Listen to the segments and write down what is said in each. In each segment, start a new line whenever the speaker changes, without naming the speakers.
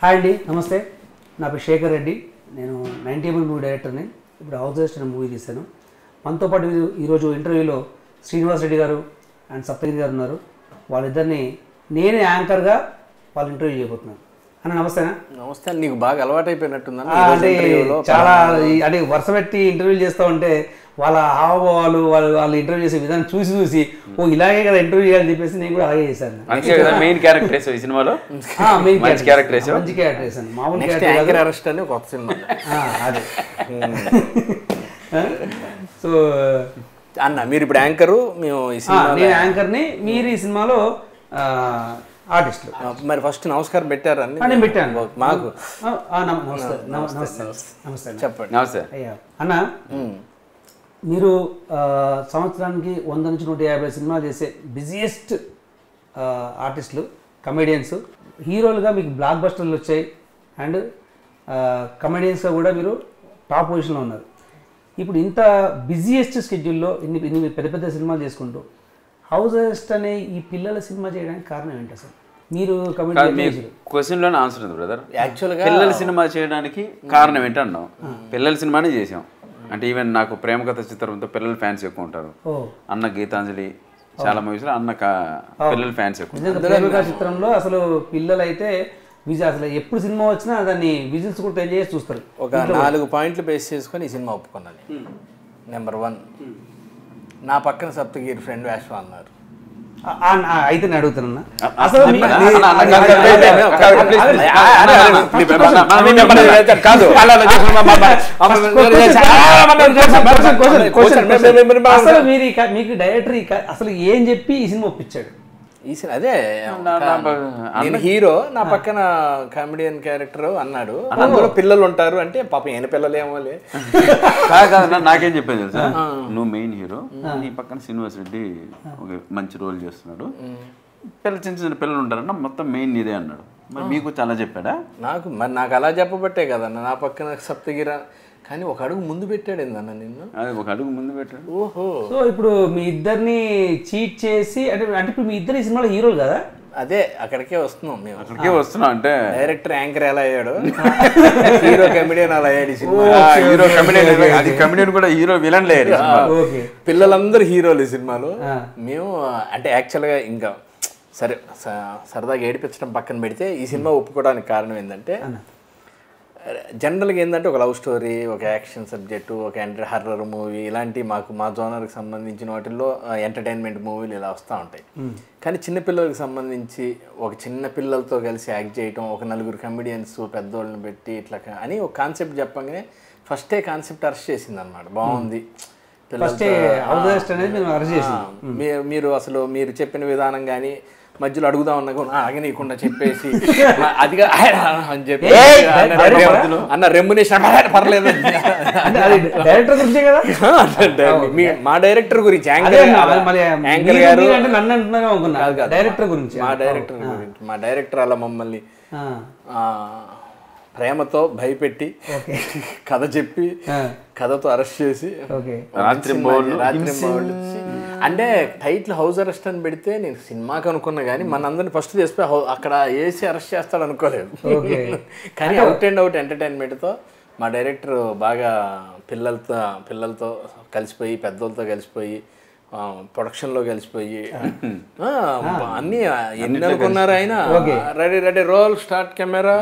Hi అండి నమస్తే నా పేరు శేఖర్ రెడ్డి నేను నైన్టీ ఎంఎల్ మూవీ డైరెక్టర్ని ఇప్పుడు హౌస్ జస్ట్ అనే మూవీ తీశాను మనతో పాటు ఈ- ఈరోజు ఇంటర్వ్యూలో శ్రీనివాస్ రెడ్డి గారు అండ్ సప్తగిరి గారు ఉన్నారు వాళ్ళిద్దరిని నేనే యాంకర్గా వాళ్ళు ఇంటర్వ్యూ చేయబోతున్నాను అన్న నమస్తేనా
నమస్తే నీకు బాగా అలవాటైపోయినట్టుందని
ఆ, అంటే చాలా ఈ- అంటే వరుస పెట్టి ఇంటర్వ్యూలు చేస్తూ ఉంటే వాళ్ళ హావభావాలు వాళ్ళు వాళ్ళు ఇంటర్వ్యూ చేసే విధానం చూసి చూసి ఓ ఇలాగే కదా ఇంటర్వ్యూ చేయాలని చెప్పేసి నేను కూడా అలాగే చేశాను
అందుకే కదా మెయిన్ క్యారెక్టర్ వేసావు ఈ సినిమాలో
ఆ, main
మంచి
character.
character వేసావా?
మంచి క్యారెక్టర్ వేసాను మామూలు
నెక్స్ట్
క్యారెక్టర్
యాంకర్ అరెస్ట్ అని కొత్త సినిమా
ఆ, అదే సో
అన్న మీరు ఇప్పుడు యాంకరు మేము ఈ
ఆ,
సినిమా
నేను యాంకర్ని మీరు ఈ సినిమాలో ఆర్టిస్టులు
మరి ఫస్ట్ నమస్కారం పెట్టారని
నేను పెట్టాను
మాకు
ఆ, ఆ, నమ- నమస్తే నమ- నమస్తే నమస్తే అన్న.
చెప్పండి
నమస్తే
అయ్యా అన్న మీరు ఆ, సంవత్సరానికి వంద నుంచి నూట యాభై సినిమాలు చేసే బిజియెస్ట్ ఆర్టిస్టులు కమెడియన్స్ హీరోలుగా మీకు బ్లాక్ బస్టర్లు వచ్చాయి అండ్ కమెడియన్స్గా కూడా మీరు టాప్ పొజిషన్లో ఉన్నారు ఇప్పుడు ఇంత బిజియెస్ట్ స్కెడ్యూల్లో ఇన్ని ఇన్ని పెద్ద పెద్ద సినిమాలు చేసుకుంటూ హౌస్ అరెస్ట్ అనే ఈ పిల్లల సినిమా చేయడానికి కారణం ఏంటి అసలు మీరు
కాదు,
కమెడీ
మీ క్వశ్చన్ లోనే ఆన్సర్ ఉంది బ్రదర్
యాక్చువల్గా
పిల్లల సినిమా చేయడానికి కారణం ఏంటన్నావు పిల్లల సినిమానే చేసాం అంటే ఈవెన్ నాకు ప్రేమ కథ చిత్రంతో పిల్లల ఫ్యాన్స్ ఎక్కువ ఉంటారు
ఓ
అన్న గీతాంజలి చాలా మూవీస్ లో అన్న కా- పిల్లల ఫ్యాన్స్ ఎక్కువ
నిజంగా ప్రేమిక చిత్రంలో అసలు పిల్లలైతే విజయ్ అసలు ఎప్పుడు సినిమా వచ్చినా దాన్ని విజిల్స్ కూడా ట్రై చేసి చూస్తారు
ఒక నాలుగు పాయింట్లు బేస్ చేసుకొని ఈ సినిమా ఒప్పుకున్నాను నెంబర్ వన్ నా పక్కన సప్తగిరి ఫ్రెండ్ వేష అన్నారు
ఆ- ఆ- ఆ, అయితే నేను అడుగుతున్నా అసలు మీ-
అన్న, అన్న, అన్న, కాదు, కాదు, కాదు, కాదు, కాదు, please, please.
అదే, అదే, అదే,
please,
first
అన్న, అన్న,
question,
అన్న, అన్న, అన్న, కాదు అలా అలా చేసుకున్నా, మా- మా-
అసలు మీరు ఈ క- మీకు డైరెక్టర్ ఈ క- అసలు ఏం చెప్పి ఈ సినిమా ఒప్పించాడు
ఈ సినిమా అదే
నా- నా-
నేను హీరో నా పక్కన కామెడియన్ క్యారెక్టర్ అన్నాడు అందులో పిల్లలు ఉంటారు అంటే పాపం ఏన పిల్లలు ఏమోలే
కాదు కాదు నా- నాకేం చెప్పేది తెలుసా నువ్వు మెయిన్ హీరో నీ పక్కన శ్రీనివాస్ రెడ్డి ఒక మంచి రోల్ చేస్తున్నాడు పిల్లలు చిన్న చిన్న పిల్లలు ఉంటారన్న మొత్తం మెయిన్ ఇదే అన్నాడు మరి మీకు చాలా చెప్పాడా
నాకు మరి నాకు అలా చెప్పబట్టే కదన్న నా పక్కన సప్తగిర కానీ ఒక అడుగు ముందు పెట్టాడు ఏందన్న నిన్ను
అది ఒక అడుగు ముందు పెట్టాడు
ఓహో
సో ఇప్పుడు మీ ఇద్దరిని చీట్ చేసి అంటే అంటే ఇప్పుడు మీ ఇద్దరు ఈ సినిమాలో హీరోలు కదా
అదే అక్కడికే వస్తున్నాం మేము
అక్కడికే వస్తున్నాం అంటే
డైరెక్టర్ యాంకర్ ఎలా అయ్యాడు హీరో కమెడియన్ అలా అయ్యాడు ఈ సినిమా
ఆ, హీరో కమెడియన్ అది కమెడియన్ కూడా హీరో విలన్ లేదు ఈ సినిమాలో.
ఓకే
పిల్లలందరూ హీరోలు ఈ సినిమాలో
ఆ.
మేము అంటే యాక్చువల్గా ఇంకా సరే స- సరదాగా ఏడిపించడం పక్కన పెడితే ఈ సినిమా ఒప్పుకోవడానికి కారణం ఏంటంటే జనరల్గా ఏంటంటే ఒక లవ్ స్టోరీ ఒక యాక్షన్ సబ్జెక్టు ఒక ఎంటర్ హర్రర్ మూవీ ఇలాంటి మాకు మా జోనర్కి సంబంధించిన వాటిల్లో ఎంటర్టైన్మెంట్ మూవీలు ఇలా వస్తూ ఉంటాయి కానీ చిన్నపిల్లలకి సంబంధించి ఒక చిన్న పిల్లలతో కలిసి యాక్ట్ చేయటం ఒక నలుగురు కమెడియన్స్ పెద్దోళ్ళని పెట్టి ఇట్లా కా- అని ఒక కాన్సెప్ట్ చెప్పగానే ఫస్టే కాన్సెప్ట్ అరెస్ట్ చేసింది అనమాట బాగుంది
ఫస్ట్ హౌస్ అరెస్ట్ అనేది మీరు అరెస్ట్ చేసి
ఆ, మీరు మీరు అసలు మీరు చెప్పిన విధానం కానీ మధ్యలో అడుగుదాం అన్నా కూడా అడగనీయకుండా చెప్పేసి అదిగా అని చెప్పి అన్న రెమ్ము- అన్న రెమ్యునేషన్ పర్లేదు
అంటే అది డైరెక్టర్ గురించే కదా
అంటే మీ- మా డైరెక్టర్ గురించి
అదే
యాంకర్
మరి
యాంకర్
మీరు-
గారు
మీరు అంటే నన్ను అంటున్నాగా అనుకున్నా
కాదు, కాదు.
డైరెక్టర్ గురించి
మా డైరెక్టర్ గురించి మా డైరెక్టర్ అలా మమ్మల్ని
ఆ,
ఆ, ప్రేమతో భయపెట్టి
ఓకే
కథ చెప్పి
ఆ,
కథతో అరెస్ట్ చేసి
ఓకే
రాత్రి బోళ్ళు
రాత్రి బౌళ్ళు. అంటే టైటిల్ హౌస్ అరెస్ట్ అని పెడితే నేను సినిమాకి అనుకున్నా కానీ మనందరిని ఫస్ట్ చేసిపోయి హౌ- అక్కడ వేసి అరెస్ట్ చేస్తాడు అనుకోలేదు
ఓకే.
కానీ అవుట్ అండ్ అవుట్ ఎంటర్టైన్మెంట్తో మా డైరెక్టర్ బాగా పిల్లలతో పిల్లలతో కలిసిపోయి పెద్దోళ్ళతో కలిసిపోయి ఆ, ప్రొడక్షన్లో కలిసిపోయి ఆ, అన్ని ఎన్ని అనుకున్నారు ఆయన ready ready roll start camera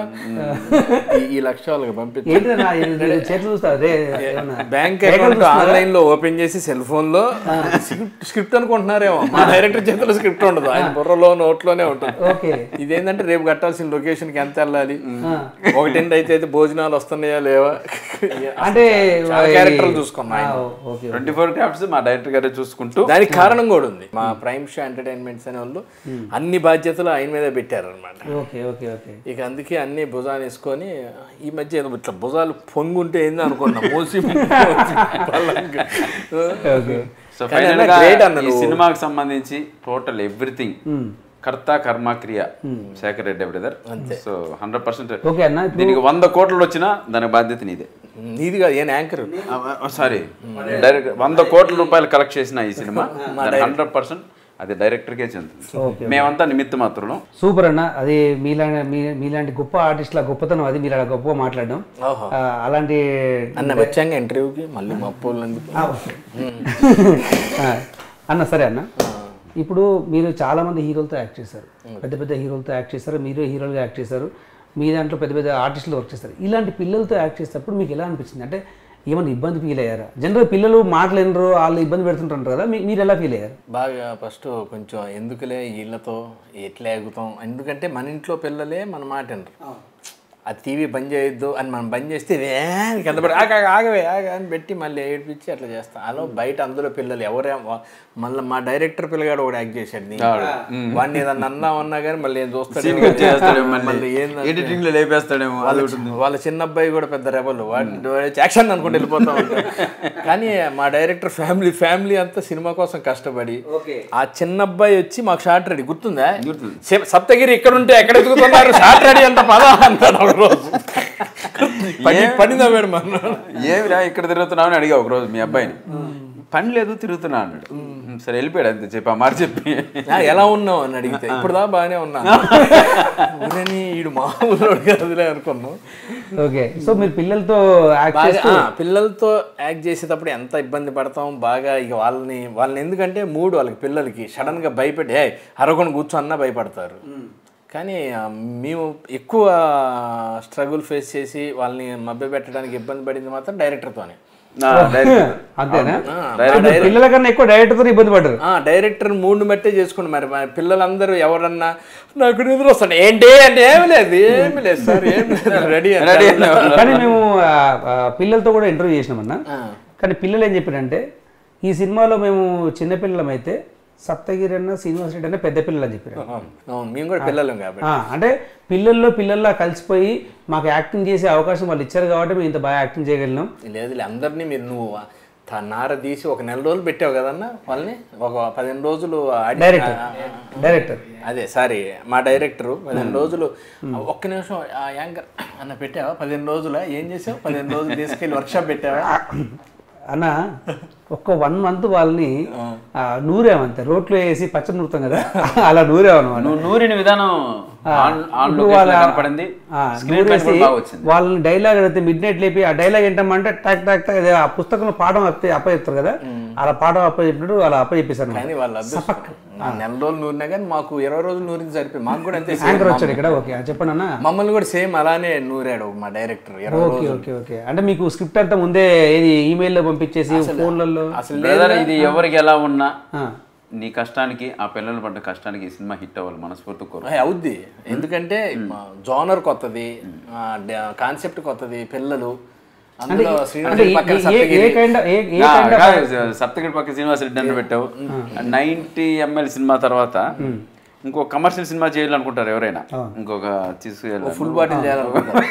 ఈ లక్ష్యాలకు పంపించి
ఏంటి నా ఇది చేతులు చూస్తా రే ఏమన్నా?
బ్యాంక్ అకౌంట్ ఆన్లైన్ లో ఓపెన్ చేసి సెల్ ఫోన్ లో స్క్రిప్ట్ స్క్రిప్ట్ అనుకుంటున్నారేమో మా డైరెక్టర్ చేతిలో స్క్రిప్ట్ ఉండదు ఆయన బుర్రలో నోట్లోనే ఉంటుంది
ఓకే
ఇదేంటంటే రేపు కట్టాల్సిన లొకేషన్ కి ఎంత వెళ్ళాలి
ఆ.
ఒకటింటి అయితే అయితే భోజనాలు వస్తున్నాయా లేవా
అంటే
చాలా క్యారెక్టర్లు చూసుకున్నాం
ఆ,
ఆయన.
ఓకే
ట్వంటీ ఫోర్ క్రాఫ్ట్స్ మా డైరెక్టర్ గారే చూసుకుంటూ
దానికి కారణం కూడా ఉంది మా ప్రైమ్ షో ఎంటర్టైన్మెంట్స్ అనే వాళ్ళు అన్ని బాధ్యతలు ఆయన మీద పెట్టారు అనమాట
ఓకే ఓకే ఓకే
ఇక అందుకే అన్ని భుజాలు వేసుకొని ఈ మధ్య ఏదో ఇట్లా భుజాలు పొంగుంటే ఏందో అనుకున్నా మోసి పల్లంగా.
ఓకే
సో
కానీ
ఫైనల్
అన్న
గా
great అన్న
ఈ
నువ్వు.
సినిమాకి సంబంధించి టోటల్ ఎవ్రీథింగ్ కర్త కర్మ క్రియ Shekhar Reddy brother so hundred percent
okay అన్న ఇప్పుడు
దీనికి వంద కోట్లు వచ్చినా దాని బాధ్యత నీదే
నీది కాదు ఏం యాంకర్
సారీ డైరెక్ట్ వంద కోట్ల రూపాయలు కలెక్ట్ చేసిన ఈ సినిమా హండ్రెడ్ పర్సెంట్ అది డైరెక్టర్కే చెందుతుంది
ఓకే
మేమంతా నిమిత్త మాత్రం
సూపర్ అన్న అది మీలాంటి మీ మీలాంటి గొప్ప ఆర్టిస్ట్ల గొప్పతనం అది మీరు అలా గొప్పగా మాట్లాడడం
ఓహో
ఆ, అలాంటి
అన్న వచ్చాక ఇంటర్వ్యూకి మళ్ళీ మా అప్పోళ్ళు ఎందుకు
ఆ, ఓకే. ఆ, అన్న సరే అన్న ఇప్పుడు మీరు చాలా మంది హీరోలతో యాక్ట్ చేశారు పెద్ద పెద్ద హీరోలతో యాక్ట్ చేశారు మీరు హీరోలుగా యాక్ట్ చేశారు మీ దాంట్లో పెద్ద పెద్ద ఆర్టిస్టులు వర్క్ చేస్తారు ఇలాంటి పిల్లలతో యాక్ట్ చేసేటప్పుడు మీకు ఎలా అనిపించింది అంటే ఏమైనా ఇబ్బంది ఫీల్ అయ్యారా జనరల్ పిల్లలు మాట్లాడినరు వాళ్ళు ఇబ్బంది పెడుతుంటారు కదా మీ- మీరు ఎలా ఫీల్ అయ్యారు
బాగా ఫస్ట్ కొంచెం ఎందుకులే వీళ్ళతో ఎట్లా ఎగుతాం ఎందుకంటే మన ఇంట్లో పిల్లలే మన మాట వినరు ఆ టీవీ బంద్ చేయొద్దు అని మనం బంద్ చేస్తే "ఏ" అని కింద పడి ఆగ ఆగ, ఆగవే ఆగ అని పెట్టి మళ్ళీ ఏడిపించి అట్లా చేస్తాం అలా బయట అందులో పిల్లలు ఎవరే మళ్ళీ మా డైరెక్టర్ పిల్లగాడు ఒకటి యాక్ట్ చేశాడు దీంట్లో. వాడిని ఏదన్నా అన్నా అన్నా కానీ మళ్ళీ ఏం చూస్తాడు మళ్ళీ ఏందంటే
ఎడిటింగ్ లో లేపేస్తాడేమో అది ఒకటి ఉంది.
వాళ్ళ చిన్న అబ్బాయి కూడా పెద్ద రెబల్ వాడి యాక్షన్ అనుకుంటూ వెళ్ళిపోతా ఉంటాడు కానీ మా డైరెక్టర్ ఫ్యామిలీ ఫ్యామిలీ అంతా సినిమా కోసం కష్టపడి ఆ చిన్న అబ్బాయి వచ్చి మాకు షార్ట్ రెడీ గుర్తుందా సె- సప్తగిరి ఇక్కడ ఉంటే ఎక్కడ ఎదుగుతున్నారు షార్ట్ రెడీ అంత పద అంటాడు ఒక రోజు పని పని నవ్వాడు మన
ఏమిరా ఇక్కడ తిరుగుతున్నావు అని అడిగా ఒకరోజు మీ అబ్బాయిని పని లేదు తిరుగుతున్నా అన్నాడు "ఉమ్, సరే వెళ్ళిపోయాడు అంతే చెప్పి ఆ మాట చెప్పి
"ఆ, ఎలా ఉన్నావు అని అడిగితే ఇప్పుడు దా బాగానే ఉన్నా ఊరని ఈడు మామూలు కదలే అనుకున్నాం
ఓకే సో మీరు పిల్లలతో యాక్ట్
బాగా
చేస్తూ
ఆ, పిల్లలతో యాక్ట్ చేసేటప్పుడు ఎంత ఇబ్బంది పడతాం బాగా ఇక వాళ్ళని వాళ్ళని ఎందుకంటే మూడు వాళ్ళకి పిల్లలకి సడన్ గా భయపెట్టి ఏ అరగొని కూర్చోన్నా భయపడతారు కానీ ఆ, మేము ఎక్కువ స్ట్రగుల్ ఫేస్ చేసి వాళ్ళని మభ్య పెట్టడానికి ఇబ్బంది పడింది మాత్రం డైరెక్టర్తోనే
నా డైరెక్టర్.
అంతేనా
డైరెక్టర్
ఇప్పుడు పిల్లల కన్నా ఎక్కువ డైరెక్టర్తో ఇబ్బంది పడ్డారు
ఆ, డైరెక్టర్ మూడు బట్టే చేసుకోండి మరి మా పిల్లలందరూ ఎవరన్నా నాకు నిద్ర వస్తాడు ఏంటి అంటే ఏమి లేదు ఏమి లేదు సార్ ఏమి లేదు రెడీ
రెడీ అయినా
కానీ మేము ఆ, ఆ, పిల్లలతో కూడా ఇంటర్వ్యూ చేసినామన్నా కానీ పిల్లలు ఏం చెప్పారంటే ఈ సినిమాలో మేము చిన్నపిల్లలం అయితే సప్తగిరి అన్న శ్రీనివాస్ రెడ్డి అన్న పెద్ద పిల్లలు అని చెప్పారు
అవును మేము కూడా పిల్లలం కాబట్టి
ఆ, అంటే పిల్లల్లో పిల్లల్లా కలిసిపోయి మాకు యాక్టింగ్ చేసే అవకాశం వాళ్ళు ఇచ్చారు కాబట్టి మేము ఇంత బాగా యాక్టింగ్ చేయగలిగినాం
లేదు అందరినీ మీరు నువ్వు త- నార తీసి ఒక నెల రోజులు పెట్టావు కదన్న వాళ్ళని ఒక పదిహేను రోజులు ఆడి-
డైరెక్టర్
ఆ, ఆ, ఆ.
డైరెక్టర్
అదే సారీ మా డైరెక్టర్ పదిహేను రోజులు ఒక్క నిమిషం ఆ యాంకర్ అన్న పెట్టావా పదిహేను రోజుల ఏం చేసావు పదిహేను రోజులు తీసుకెళ్ళి వర్క్షాప్ పెట్టావా
అన్న ఒక్క వన్ మంత్ వాళ్ళని ఆ, నూరామంతే రోట్లో వేసి పచ్చడి నూరుతాం కదా అలా నూరామన్నమాట
నువ్వు నూరిన విధానం ఆన్ ఆన్
ఇప్పుడు
లొకేషన్
వాళ్ళ-
కనపడింది
ఆ,
స్క్రీన్ పైన
నూరేసి
కూడా బాగా వచ్చింది
వాళ్ళని డైలాగ్ అడిగితే మిడ్ నైట్ లేపి ఆ డైలాగ్ ఏంటంటే టాక్ టాక్ టాక్ అదే ఆ పుస్తకంలో పాఠం అప్ప అప్ప చెప్తారు కదా అలా పాఠం అప్ప చెప్పినట్టు అలా అప్ప చెప్పేశారు
కానీ వాళ్ళ అదృష్టం నా నెల రోజులు నూరినా కానీ మాకు ఇరవై రోజులు నూరింది సరిపోయి మాకు కూడా అంతే
యాంకర్ వచ్చాడు ఇక్కడ ఓకే చెప్పండి అన్న
మమ్మల్ని కూడా సేమ్ అలానే నూరాడు మా డైరెక్టర్ ఇరవై
ఓకే ఓకే ఓకే అంటే మీకు స్క్రిప్ట్ అంతా ముందే ఏది ఈమెయిల్లో పంపించేసి ఫోన్లలో
అసలు
బ్రదర్ ఇది ఎవరికి ఎలా ఉన్నా
ఆ,
నీ కష్టానికి ఆ పిల్లలు పడ్డ కష్టానికి ఈ సినిమా హిట్ అవ్వాలి మనస్ఫూర్తి కోరు
ఆ, అవుద్ది ఎందుకంటే జోనర్ కొత్తది కాన్సెప్ట్ కొత్తది పిల్లలు అందులో
అంటే
శ్రీనివాస్
ఏ-
పక్కన
ఏ- ఏ
సప్తగిరి
కైండ్ ఏ ఏ
నా-
కైండ్
కాదు, సప్తగిరి పక్క శ్రీనివాస్ రెడ్డి అని పెట్టావు నైన్టీ ఎంఎల్ సినిమా తర్వాత ఇంకో కమర్షియల్ సినిమా చేయాలనుకుంటారు ఎవరైనా ఇంకొక తీసుకెళ్ళి
ఫుల్ బాటిల్ చేయాలనుకుంటా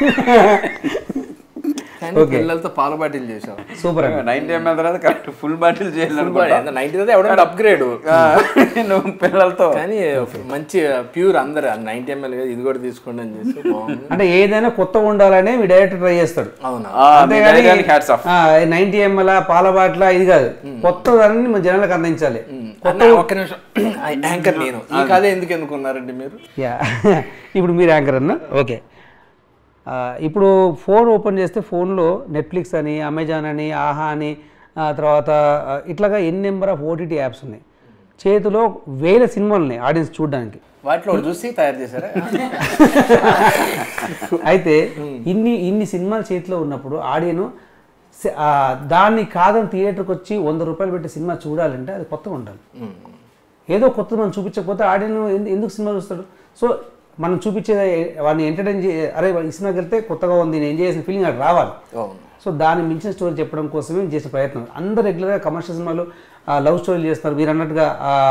కానీ పిల్లలతో పాల బాటిల్ చేసాం
సూపర్ అన్న
నైన్టీ ఎంఎల్ తర్వాత కరెక్ట్ ఫుల్ బాటిల్ చేయాలనుకుంటా
నైన్టీ అయితే ఎవడన్నా అప్గ్రేడ్
నువ్వు పిల్లలతో
కానీ మంచి ప్యూర్ అందరు నైన్టీ ఎంఎల్ ఇది కూడా తీసుకోండి అని చేసి బాగుంది
అంటే ఏదైనా కొత్తగా ఉండాలని మీ డైరెక్టర్ ట్రై చేస్తాడు
అవునా
direct hats off
ninety ML పాల బాట్ల ఇది కాదు కొత్తదాన్ని మన జనాలకు అందించాలి
అన్న, ఒక్క నిమిషం యాంకర్ నేను ఈ కథ ఎందుకు ఎన్నుకున్నారండి మీరు
యా ఇప్పుడు మీరు యాంకర్ అన్న ఓకే ఆ, ఇప్పుడు ఫోన్ ఓపెన్ చేస్తే ఫోన్లో నెట్ఫ్లిక్స్ అని అమెజాన్ అని ఆహా అని ఆ తర్వాత ఆ, ఇట్లాగా ఎన్ని నెంబర్ ఆఫ్ ఓటీటీ యాప్స్ ఉన్నాయి చేతిలో వేల సినిమాలు ఉన్నాయి ఆడియన్స్ చూడడానికి
వాటిలో ఒకటి చూసి తయారు చేశారా
అయితే ఇన్ని ఇన్ని సినిమాలు చేతిలో ఉన్నప్పుడు ఆడియను స- ఆ, దాన్ని కాదని థియేటర్కి వచ్చి వంద రూపాయలు పెట్టి సినిమా చూడాలంటే అది కొత్తగా ఉండాలి ఏదో కొత్తది మనం చూపించకపోతే ఆడియన్ ఎందు- ఎందుకు సినిమా చూస్తాడు సో మనం చూపించే వాడిని ఎంటర్టైన్ చే అరే ఈ సినిమాకి వెళ్తే కొత్తగా ఉంది నేను ఎంజాయ్ చేసిన ఫీలింగ్ అది రావాలి
అవును
సో దాన్ని మించిన స్టోరీ చెప్పడం కోసమే మేము చేసిన ప్రయత్నం అందరు రెగ్యులర్గా కమర్షియల్ సినిమాలు లవ్ స్టోరీలు చేస్తున్నారు మీరు అన్నట్టుగా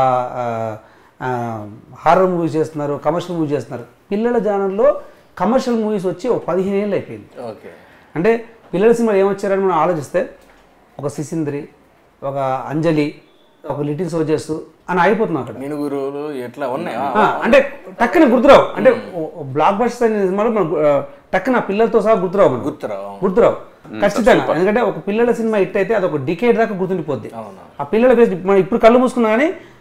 హారర్ మూవీస్ చేస్తున్నారు కమర్షియల్ మూవీస్ చేస్తున్నారు పిల్లల జానర్లో కమర్షియల్ మూవీస్ వచ్చి ఒక పదిహేను ఏళ్ళు అయిపోయింది
ఓకే
అంటే పిల్లల సినిమాలు ఏమొచ్చారని మనం ఆలోచిస్తే ఒక సిసింద్రి ఒక అంజలి ఒక లిటిల్ సోల్జర్స్ అని అయిపోతున్నాం అక్కడ
మినుగురులు ఎట్లా ఉన్నాయి ఆ,
ఆ, అంటే టక్కున గుర్తురావు అంటే బ్లాక్ బస్టర్స్ అనే సినిమాలో మనం ఆ, టక్కున ఆ పిల్లలతో సహా గుర్తురావు మనం
గుర్తురావు
గుర్తురావు ఖచ్చితంగా ఎందుకంటే ఒక పిల్లల సినిమా హిట్ అయితే అది ఒక డికేట్ దాకా గుర్తుండిపోద్ది
అవును
ఆ పిల్లల ఫేస్ మనం ఇప్పుడు కళ్ళు మూసుకున్నా కానీ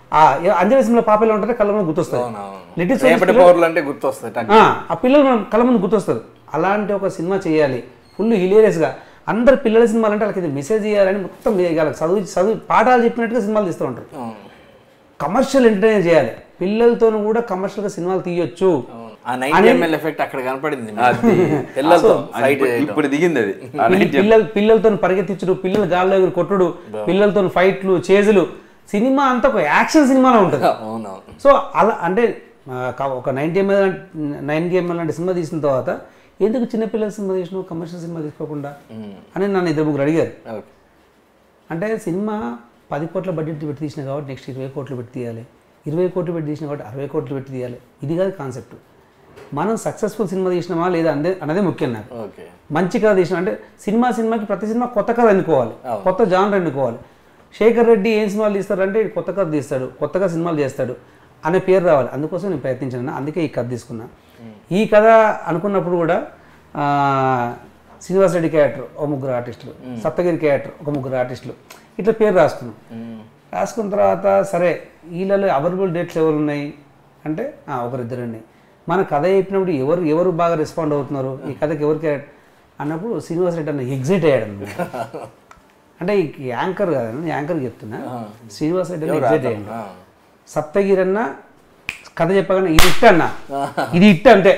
ఆ ఏ- అంజలి సినిమాలో పాపలో ఉంటే కళ్ళ ముందు గుర్తొస్తుంది లిటిల్ సోల్జర్స్
రేపటి పౌరులు అంటే గుర్తొస్తుంది టక్.
ఆ, ఆ పిల్లలు మనం కళ్ళ ముందు గుర్తొస్తారు అలాంటి ఒక సినిమా చేయాలి ఫుల్ హిలేరియస్గా అందరు పిల్లల సినిమాలు అంటే వాళ్ళకి ఇది మెసేజ్ చేయాలని మొత్తం మీ- వాళ్ళకి చదువు చదువు పాఠాలు చెప్పినట్టుగా సినిమాలు తీస్తూ ఉంటారు
అవును.
కమర్షియల్ ఎంటర్టైన్ చేయాలి పిల్లలతోనూ కూడా కమర్షియల్గా సినిమాలు తీయొచ్చు
అవును. ఆ నైన్ ఎంఎల్ ఎఫెక్ట్ అక్కడ కనపడింది పిల్లలతో
అది
ఫైట్
ఇప్పుడు- ఇప్పుడు దిగింది అది ఆ
పిల్ల-
night
పిల్లలు పిల్లలతో పరిగెత్తించుడు పిల్లలు గాల్లో ఎగురు కొట్టుడు పిల్లలతో ఫైట్లు చేజులు సినిమా అంతా ఒక యాక్షన్ సినిమాలో ఉంటుంది
అవునవును
సో అలా అంటే ఆ, క- ఒక నైన్టీ ఎంఎల్ నైన్ ఎంఎల్ లాంటి సినిమా తీసిన తర్వాత ఎందుకు చిన్నపిల్లల సినిమా తీసినావు కమర్షియల్ సినిమా తీసుకోకుండా అని నన్ను ఇద్దరు ముగ్గురు అడిగారు
ఓకే
అంటే సినిమా పది కోట్ల బడ్జెట్ పెట్టి తీసిన కాబట్టి నెక్స్ట్ ఇరవై కోట్లు పెట్టి తీయాలి ఇరవై కోట్లు పెట్టి తీసిన కాబట్టి అరవై కోట్లు పెట్టి తీయాలి ఇది కాదు కాన్సెప్ట్ మనం సక్సెస్ఫుల్ సినిమా తీసినామా లేదా అందే అన్నదే ముఖ్యం నాకు
ఓకే
మంచి కథ తీసిన అంటే సినిమా సినిమాకి ప్రతి సినిమా కొత్త కథ ఎన్నుకోవాలి కొత్త జానర్ ఎన్నుకోవాలి శేఖర్ రెడ్డి ఏం సినిమాలు తీస్తారంటే ఈడు కొత్త కథ తీస్తాడు కొత్తగా సినిమాలు చేస్తాడు అనే పేరు రావాలి అందుకోసం నేను ప్రయత్నించాను అందుకే ఈ కథ తీసుకున్నా ఈ కథ అనుకున్నప్పుడు కూడా ఆ, శ్రీనివాస్ రెడ్డి క్యారెక్టర్ ఒక ముగ్గురు ఆర్టిస్టులు సప్తగిరి క్యారెక్టర్ ఒక ముగ్గురు ఆర్టిస్టులు ఇట్లా పేరు రాసుకున్నాం రాసుకున్న తర్వాత సరే వీళ్ళలో అవైలబుల్ డేట్స్ ఎవరు ఉన్నాయి అంటే ఆ, ఒకరిద్దరు ఉన్నాయి మన కథ చెప్పినప్పుడు ఎవరు ఎవరు బాగా రెస్పాండ్ అవుతున్నారు ఈ కథకి ఎవరికి అన్నప్పుడు శ్రీనివాస్ రెడ్డి అన్న ఎగ్జైట్ అయ్యాడు అన్నమాట. అంటే ఈ యాంకర్ కాదండి యాంకర్ చెప్తున్నా శ్రీనివాస్ రెడ్డి ఎగ్జైట్ అయ్యాడు
ఆ.
సప్తగిరి అన్న కథ చెప్పగానే ఇది ఇట్ట అన్న ఇది ఇట్ట అంటే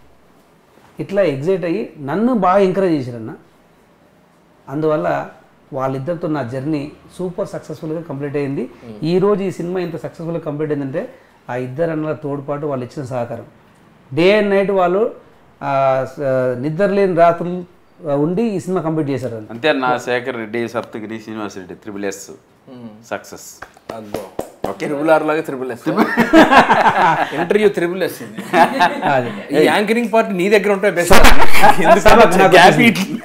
ఇట్లా ఎగ్జైట్ అయ్యి నన్ను బాగా ఎంకరేజ్ చేశారన్న అందువల్ల వాళ్ళిద్దరితో నా జర్నీ సూపర్ సక్సెస్ఫుల్గా కంప్లీట్ అయింది ఈ రోజు ఈ సినిమా ఇంత సక్సెస్ఫుల్గా కంప్లీట్ అయిందంటే ఆ ఇద్దరు అన్నల తోడ్పాటు వాళ్ళు ఇచ్చిన సహకారం డే అండ్ నైట్ వాళ్ళు ఆ, స- నిద్ర లేని రాత్రులు ఆ, ఉండి ఈ సినిమా కంప్లీట్ చేశారు వాళ్ళు.
అంతే నా Shekhar Reddy Saptagiri Srinivas Reddy triple S success
అబ్బో త్రిబుల్ ఆర్ లాగా triple S interview triple S ఇది
అది
ఈ యాంకరింగ్ పార్ట్ నీ దగ్గర ఉంటే బెస్ట్
సభకు నాకు
గ్యాప్
వచ్చింది.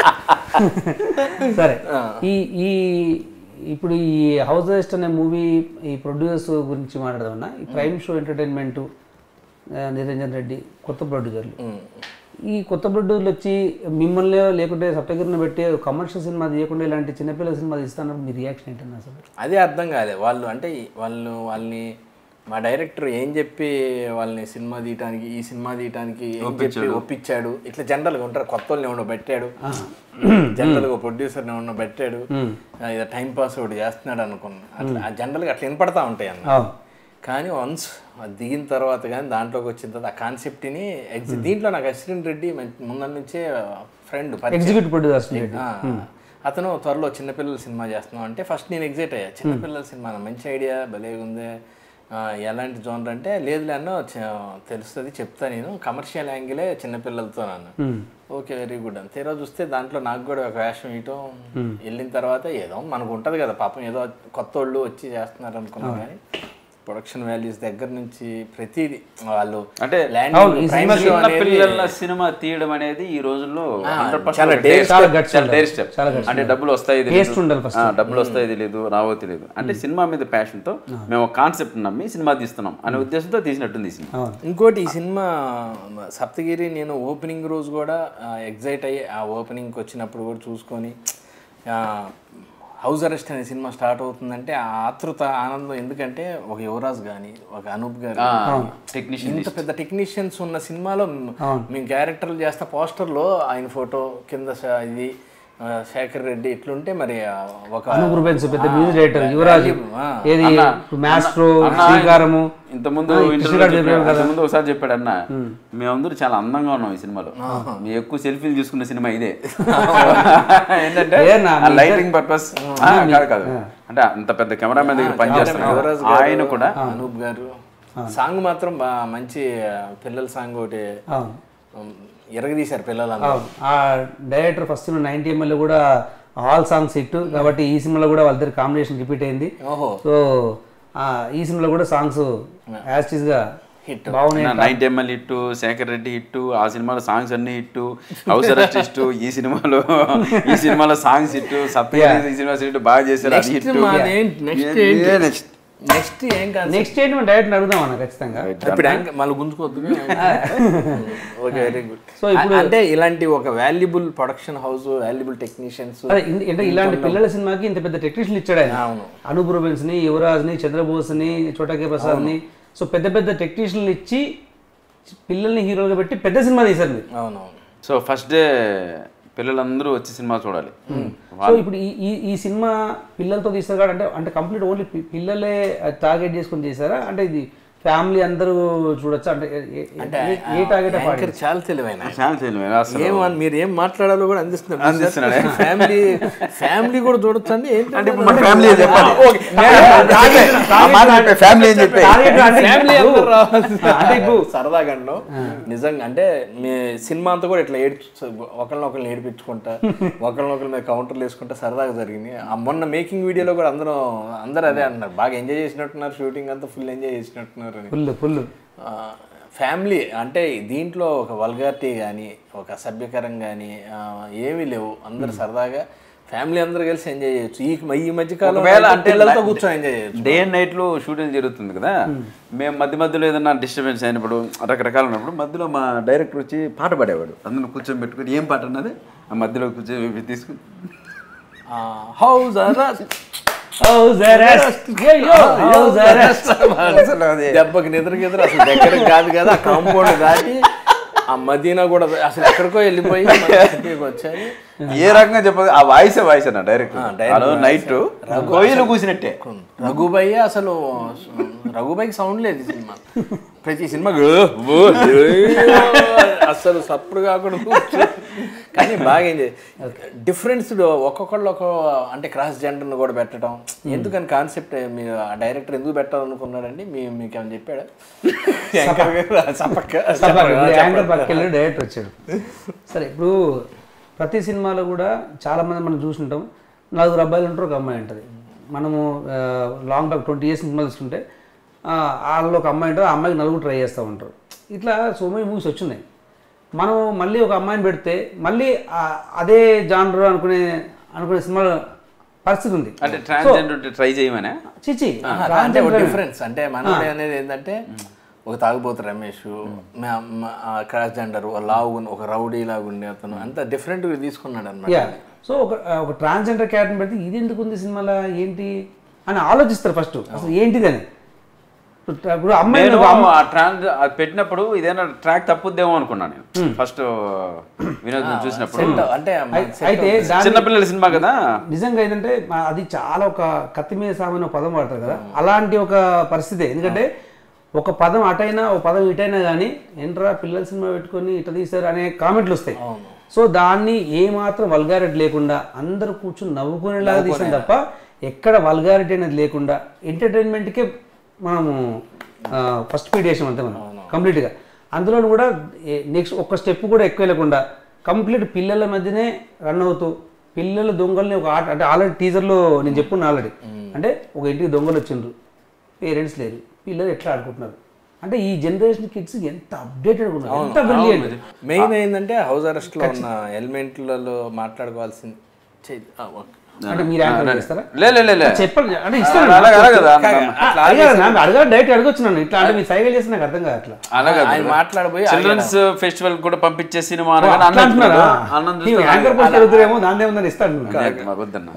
సరే ఈ ఈ ఇప్పుడు ఈ హౌస్ అరెస్ట్ అనే మూవీ ఈ ప్రొడ్యూసర్స్ గురించి మాట్లాడదామన్నా ఈ prime show entertainment Niranjan Reddy కొత్త ప్రొడ్యూసర్లు ఈ కొత్త ప్రొడ్యూసర్లు వచ్చి మిమ్మల్ని లేకుంటే సప్తగిరిని పెట్టి కమర్షియల్ సినిమా తీయకుండా ఇలాంటి చిన్నపిల్లల సినిమా తీస్తానప్పుడు మీ రియాక్షన్ ఏంటన్నా అసలు
అదే అర్థం కాలే వాళ్ళు అంటే వాళ్ళు వాళ్ళని మా డైరెక్టర్ ఏం చెప్పి వాళ్ళని సినిమా తీయటానికి ఈ సినిమా తీయటానికి ఏం చెప్పి ఒప్పించాడు ఇట్లా జనరల్గా ఉంటారు కొత్త వాళ్ళని ఎవడో పెట్టాడు జనరల్గా ప్రొడ్యూసర్ని ఎవడో పెట్టాడు ఇదో టైం పాస్ ఒకటి చేస్తున్నాడు అనుకున్నా అట్లా ఆ జనరల్గా అట్లా వినపడతా ఉంటాయి అన్న
అవును
కానీ వన్స్ అది దిగిన తర్వాత కానీ దాంట్లోకి వచ్చిన తర్వాత ఆ కాన్సెప్ట్ని ఎగ్జి దీంట్లో నాకు అశ్విన్ రెడ్డి మంచి- ముందర నుంచే ఫ్రెండ్
ఎగ్జిక్యూటివ్ ప్రొడ్యూసర్స్
అతను త్వరలో చిన్నపిల్లల సినిమా చేస్తున్నాం అంటే ఫస్ట్ నేను ఎగ్జైట్ అయ్యా చిన్నపిల్లల సినిమా మంచి ఐడియా భలే ఉంది ఆ, ఎలాంటి జోనర్ అంటే లేదులే అన్న చ- తెలుస్తుంది చెప్తా నేను కమర్షియల్ యాంగిలే చిన్నపిల్లలతో నన్ను ఓకే వెరీ గుడ్ అని తీరా చూస్తే దాంట్లో నాకు కూడా ఒక వేషం ఇయటం వెళ్ళిన తర్వాత ఏదో మనకు ఉంటుంది కదా పాపం ఏదో కొత్త వాళ్ళు వచ్చి చేస్తున్నారు అనుకున్నాం కానీ ప్రొడక్షన్ వాల్యూస్ దగ్గర నుంచి ప్రతిదీ వాళ్ళు
అంటే
landing,
ఈ
prime
సినిమా
show
చిన్న
అనేది-
పిల్లల సినిమా తీయడం అనేది ఈ రోజుల్లో 100%
చాలా
ఒక
dare
dare
చాలా
step.
guts
చాలా
ఉండాలి.
dare step.
చాలా guts
అంటే డబ్బులు వస్తాయి
Taste
తెలియదు.
ఉండాలి first.
ఆ, డబ్బులు వస్తాయి తెలియదు రావో తెలియదు అంటే సినిమా మీద passion తో మేము కాన్సెప్ట్ నమ్మి సినిమా తీస్తున్నాం అనే ఉద్దేశంతో తీసినట్టుంది ఈ సినిమా
అవును
ఇంకోటి ఈ సినిమా సప్తగిరి నేను ఓపెనింగ్ రోజు కూడా ఎగ్జైట్ అయ్యి ఆ ఓపెనింగ్కి వచ్చినప్పుడు కూడా చూసుకొని హౌస్ అరెస్ట్ అనే సినిమా స్టార్ట్ అవుతుందంటే ఆ ఆతృత ఆనందం ఎందుకంటే ఒక యువరాజ్ కానీ ఒక అనూప్ గారు
టెక్నీషియన్
ఇంత పెద్ద టెక్నీషియన్స్ ఉన్న సినిమాలో మేము క్యారెక్టర్లు చేస్తా పోస్టర్లో ఆయన ఫోటో కింద స- ఇది ఆ, శేఖర్ రెడ్డి ఇట్లుంటే మరి ఆ ఒక
అనూప్ రూబెన్స్ పెద్ద మ్యూజిక్ డైరెక్టర్ యువరాజ్
ఆ.
ఏది మాస్ట్రో శ్రీకారము
ఇంతకుముందు
ఆ,
ఇంటర్వ్యూలో
కృష్ణగాడు
చెప్పాడు,
చెప్పాడు కదా.
అంతకుముందు ఒకసారి చెప్పాడు అన్న మేమందరూ చాలా అందంగా ఉన్నాం ఈ సినిమాలో మీ ఎక్కువ సెల్ఫీలు తీసుకున్న సినిమా ఇదే ఏంటంటే
ఏనా, మీ
లైటింగ్ పర్పస్ కాదు కాదు అంటే అంత పెద్ద కెమెరామెన్ దగ్గర పనిచేస్తున్నాడు
యువరాజ్ గారు,
ఆయన కూడా
అనూప్ గారు సాంగ్ మాత్రం బా మంచి ఆ, పిల్లల సాంగ్ ఒకటి
అవును
ఉమ్, ఎరగదీశారు పిల్లలందరూ
అవును. ఆ డైరెక్టర్ ఫస్ట్ నైన్టీ ఎంఎల్ కూడా ఆల్ సాంగ్స్ హిట్ కాబట్టి ఈ సినిమాలో కూడా వాళ్ళిద్దరు కాంబినేషన్ రిపీట్ అయింది
ఓహో
సో ఆ, ఈ సినిమాలో కూడా సాంగ్స్ యాస్టీస్ గా
హిట్
బాగున్నాయి
ninety ML hit Shekhar Reddy hit ఆ సినిమాలో సాంగ్స్ అన్ని హిట్ హౌస్ అరెస్ట్ హిట్ ఈ సినిమాలో ఈ సినిమాలో సాంగ్స్ హిట్ సత్య ఈ సినిమా హిట్ బాగా చేశారు అది హిట్
మాదేంటి? Next ఏంటి?
నెక్స్ట్
నెక్స్ట్ ఏం కాదు
నెక్స్ట్ ఏంటి మనం డైరెక్ట్ అడుగుదాం అన్న ఖచ్చితంగా
ఇప్పుడు యాంక- మళ్ళీ గుంజుకోవద్దు ఓకే వెరీ గుడ్
సో ఇప్పుడు-
అంటే ఇలాంటి ఒక valuable production house valuable technicians
అదే ఇన్- అంటే ఇలాంటి పిల్లల సినిమాకి ఇంత పెద్ద టెక్నీషియన్లు ఇచ్చాడు ఆయన
అవును.
అనూప్ రూబెన్స్ ని యువరాజ్ ని చంద్రబోస్ ని చోటాకే ప్రసాద్ ని సో పెద్ద పెద్ద టెక్నీషియన్లు ఇచ్చి పిల్లల్ని హీరోగా పెట్టి పెద్ద సినిమా తీశారు మీరు
అవునవును
సో ఫస్ట్ డే పిల్లలందరూ వచ్చి సినిమా చూడాలి
సో ఇప్పుడు ఈ ఈ ఈ సినిమా పిల్లలతో తీస్తారు కాబట్టి అంటే అంటే కంప్లీట్ ఓన్లీ పిల్లలే టార్గెట్ చేసుకొని చేశారా అంటే ఇది ఫ్యామిలీ అందరూ చూడొచ్చా అంటే ఏ- ఏ- ఏ- ఏ టార్గెట్
యాంకర్ చాలా తెలివైన
చాలా తెలియదు అసలు
ఏం అన్- మీరు ఏం మాట్లాడాలో కూడా అందిస్తున్నారు
అందిస్తున్నాడే.
ఫ్యామిలీ ఫ్యామిలీ కూడా చూడొచ్చు అండి ఏంటి
అంటే ఇప్పుడు మన ఫ్యామిలీ చెప్పాలి
ఓకే.
ఫ్యామిలీ అని చెప్పి
ఫ్యామిలీ అందరూ రావాలి.
అంటే ఇప్పుడు
సరదాగా అండు. నిజంగా అంటే మీ సినిమా అంతా కూడా ఇట్లా ఏడ్చు ఒకరిని ఒకరిని ఏడిపించుకుంటా ఒకరిని ఒకరి మీద కౌంటర్లు వేసుకుంటా సరదాగా జరిగింది ఆ మొన్న మేకింగ్ వీడియోలో కూడా అందరూ అందరూ అదే అన్నారు బాగా ఎంజాయ్ చేసినట్టున్నారు షూటింగ్ అంతా ఫుల్ ఎంజాయ్ చేసినట్టున్నారు అని
ఫుల్ ఫుల్
ఫ్యామిలీ అంటే దీంట్లో ఒక వల్గారిటీ కానీ ఒక సభ్యకరం కానీ ఏమీ లేవు అందరు సరదాగా ఫ్యామిలీ అందరూ కలిసి ఎంజాయ్ చేయొచ్చు ఈ ఈ మధ్య కాలంలో
ఒకవేళ
అయితే
అంటే
పిల్లలతో కూర్చొని ఎంజాయ్ చేయొచ్చు
డే అండ్ నైట్ లో షూటింగ్ జరుగుతుంది కదా మేము మధ్య మధ్యలో ఏదైనా డిస్టర్బెన్స్ అయినప్పుడు రకరకాలు ఉన్నప్పుడు మధ్యలో మా డైరెక్టర్ వచ్చి పాట పాడేవాడు అందరూ కూర్చొని పెట్టుకుని ఏం పాట అన్నది ఆ మధ్యలో కూర్చొని తీసుకుని
house
House arrest. Yo, yo, house arrest.
అసలు అది
దెబ్బకి నిద్ర గిద్ర అసలు దగ్గరికి కాదు కదా ఆ కాంపౌండ్ దాటి ఆ మదీనా కూడా అసలు ఎక్కడికో వెళ్ళిపోయి మన సిటీకి వచ్చాయి
ఏ రకంగా చెప్పదు ఆ వాయిస్ వాయిస్ అన్న డైరెక్ట్
direct
హలో నైట్ కోయిలు కూసినట్టే
రఘుబయ్య అసలు రఘుబయ్యకి సౌండ్ లేదు ఈ సినిమా ప్రతి సినిమా అసలు సప్పుడు కాకుండా కూర్చో. కానీ బాగా ఎంజాయ్ డిఫరెన్స్ ఒక్కొక్కళ్ళు ఒక అంటే క్రాస్ జెండర్ని కూడా పెట్టడం ఎందుకని కాన్సెప్ట్ మీరు ఆ డైరెక్టర్ ఎందుకు పెట్టాలనుకున్నాడండి మీ మీకు ఏమైనా చెప్పాడా యాంకర్ గారు చెప్పక్క
చెప్పాలి. ఇప్పుడు యాంకర్ పక్కకి వెళ్ళి డైరెక్టర్ వచ్చాడు సరే ఇప్పుడు ప్రతి సినిమాలో కూడా చాలా మంది మనం చూసుంటాం నలుగురు అబ్బాయిలు ఉంటారు ఒక అమ్మాయి ఉంటుంది మనము లాంగ్ బ్యాక్ ట్వంటీ ఇయర్స్ సినిమా తీసుకుంటే ఆ, వాళ్ళలో ఒక అమ్మాయి ఉంటుంది ఆ అమ్మాయికి నలుగురు ట్రై చేస్తూ ఉంటారు ఇట్లా సో మెనీ మూవీస్ వచ్చినాయి మనం మళ్ళీ ఒక అమ్మాయిని పెడితే మళ్ళీ ఆ- అదే జానర్ అనుకునే అనుకునే సినిమా పరిస్థితి ఉంది
అంటే ట్రాన్స్జెండర్ ట్రై చేయమనే
చిచి
అంటే ఒక డిఫరెన్స్ అంటే మనోడి అనేది ఏంటంటే ఒక తాగుబోతు రమేష్ క్రాస్ జెండర్ లావు ఒక రౌడీ లాగా ఉండే అతను అంత డిఫరెంట్ తీసుకున్నాడు అనమాట
యా సో ఒక ఒక ట్రాన్స్జెండర్ క్యారెక్టర్ పెడితే ఇది ఎందుకు ఉంది సినిమాలో ఏంటి అని ఆలోచిస్తారు ఫస్ట్ అసలు ఏంటిది అని ఇప్పుడు అమ్మాయి
నేను
ఒక అమ్మ-
ఆ ట్రాన్స్ అది పెట్టినప్పుడు ఇదేనా ట్రాక్ తప్పుద్దేమో అనుకున్నాను నేను ఫస్ట్ వినోద్ చూసినప్పుడు
అంటే
అయి- అయితే దాని
చిన్నపిల్లల సినిమా కదా
నిజంగా ఏంటంటే మా- అది చాలా ఒక కత్తి మీద సామైన పదం వాడతారు కదా అలాంటి ఒక పరిస్థితి ఎందుకంటే ఒక పదం అటైనా ఒక పదం ఇటైనా కానీ ఏంట్రా పిల్లల సినిమా పెట్టుకొని ఇట్లా తీస్తారు అనే కామెంట్లు వస్తాయి సో దాన్ని ఏ మాత్రం వల్గారిటీ లేకుండా అందరూ కూర్చొని నవ్వుకునేలాగా తీసాం తప్ప ఎక్కడ వల్గారిటీ అనేది లేకుండా ఎంటర్టైన్మెంట్కే మనము ఫస్ట్ ఫీడ్ చేసాం అంతే మనం కంప్లీట్గా అందులో కూడా నెక్స్ట్ ఒక్క స్టెప్ కూడా ఎక్కువ వెళ్ళకుండా కంప్లీట్ పిల్లల మధ్యనే రన్ అవుతూ పిల్లల దొంగల్ని ఒక ఆట అంటే ఆల్రెడీ టీజర్లో నేను చెప్పున్నా ఆల్రెడీ అంటే ఒక ఇంటికి దొంగలు వచ్చిండ్రు పేరెంట్స్ లేరు పిల్లలు ఎట్లా ఆడుకుంటున్నారు అంటే ఈ జనరేషన్ కిడ్స్ ఎంత అప్డేటెడ్ ఉన్నారు ఎంత బ్రిలియంట్
మెయిన్ ఏంటంటే హౌస్ అరెస్ట్ లో ఉన్న ఎలిమెంట్లలో మాట్లాడుకోవాల్సింది చెయ్- ఆ, ఓకే.
అంటే మీరు యాంకర్ చేస్తారా
లే లే, లే లే
చెప్పండి అంటే ఇస్తాను
అలాగే అలాగే కదా
అడగా డైరెక్ట్ అడగొచ్చున్నాను ఇట్లా అంటే మీరు సైకిల్ చేస్తే నాకు అర్థం కాదు అట్లా
అలాగే
ఆయన మాట్లాడిపోయి
చిల్డ్రన్స్ ఫెస్టివల్ కూడా పంపించే సినిమా
అట్లా
అనగానే అన్నం
అంటున్నారా
చూస్తాడు. అన్నం
నీవు
చూస్తాడు.
యాంకర్ పోస్ట్ అడుగుతారేమో దాని ఏముందని ఇస్తాను
నాకు- మాకు వద్దన్న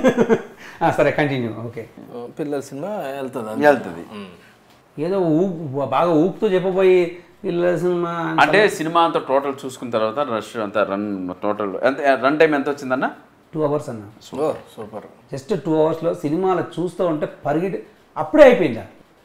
ఆ, సరే కంటిన్యూ ఓకే
పిల్లల సినిమా వెళ్తుంది
వెళ్తుంది
ఏదో ఊపు బాగా ఊపుతో చెప్పబోయి పిల్లల సినిమా
అంటే సినిమా అంతా టోటల్ చూసుకున్న తర్వాత రష్ అంతా రన్ టోటల్ ఎంత రన్ టైం ఎంత వచ్చిందన్న
టూ అవర్స్ అన్న
ఓ సూపర్
జస్ట్ టూ అవర్స్లో సినిమాలు చూస్తూ ఉంటే పరిగెట్టి అప్పుడే అయిపోయిందా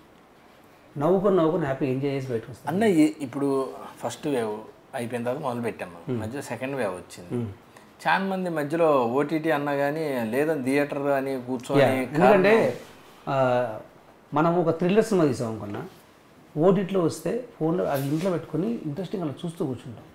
నవ్వుకొని నవ్వుకొని హ్యాపీ ఎంజాయ్ చేసి బయటకు వస్తాను
అన్న ఈ- ఇప్పుడు ఫస్ట్ వేవ్ అయిపోయిన తర్వాత మొదలు పెట్టాము మధ్య సెకండ్ వేవ్ వచ్చింది చాలా మంది మధ్యలో ఓటీటీ అన్నా కానీ లేదా థియేటర్ అని కూర్చొని
ఎందుకంటే ఆ, మనం ఒక థ్రిల్లర్ సినిమా తీసాం అనుకున్నా ఓటీటీలో వస్తే ఫోన్లో అది ఇంట్లో పెట్టుకొని ఇంట్రెస్టింగ్ అలా చూస్తూ కూర్చుంటాం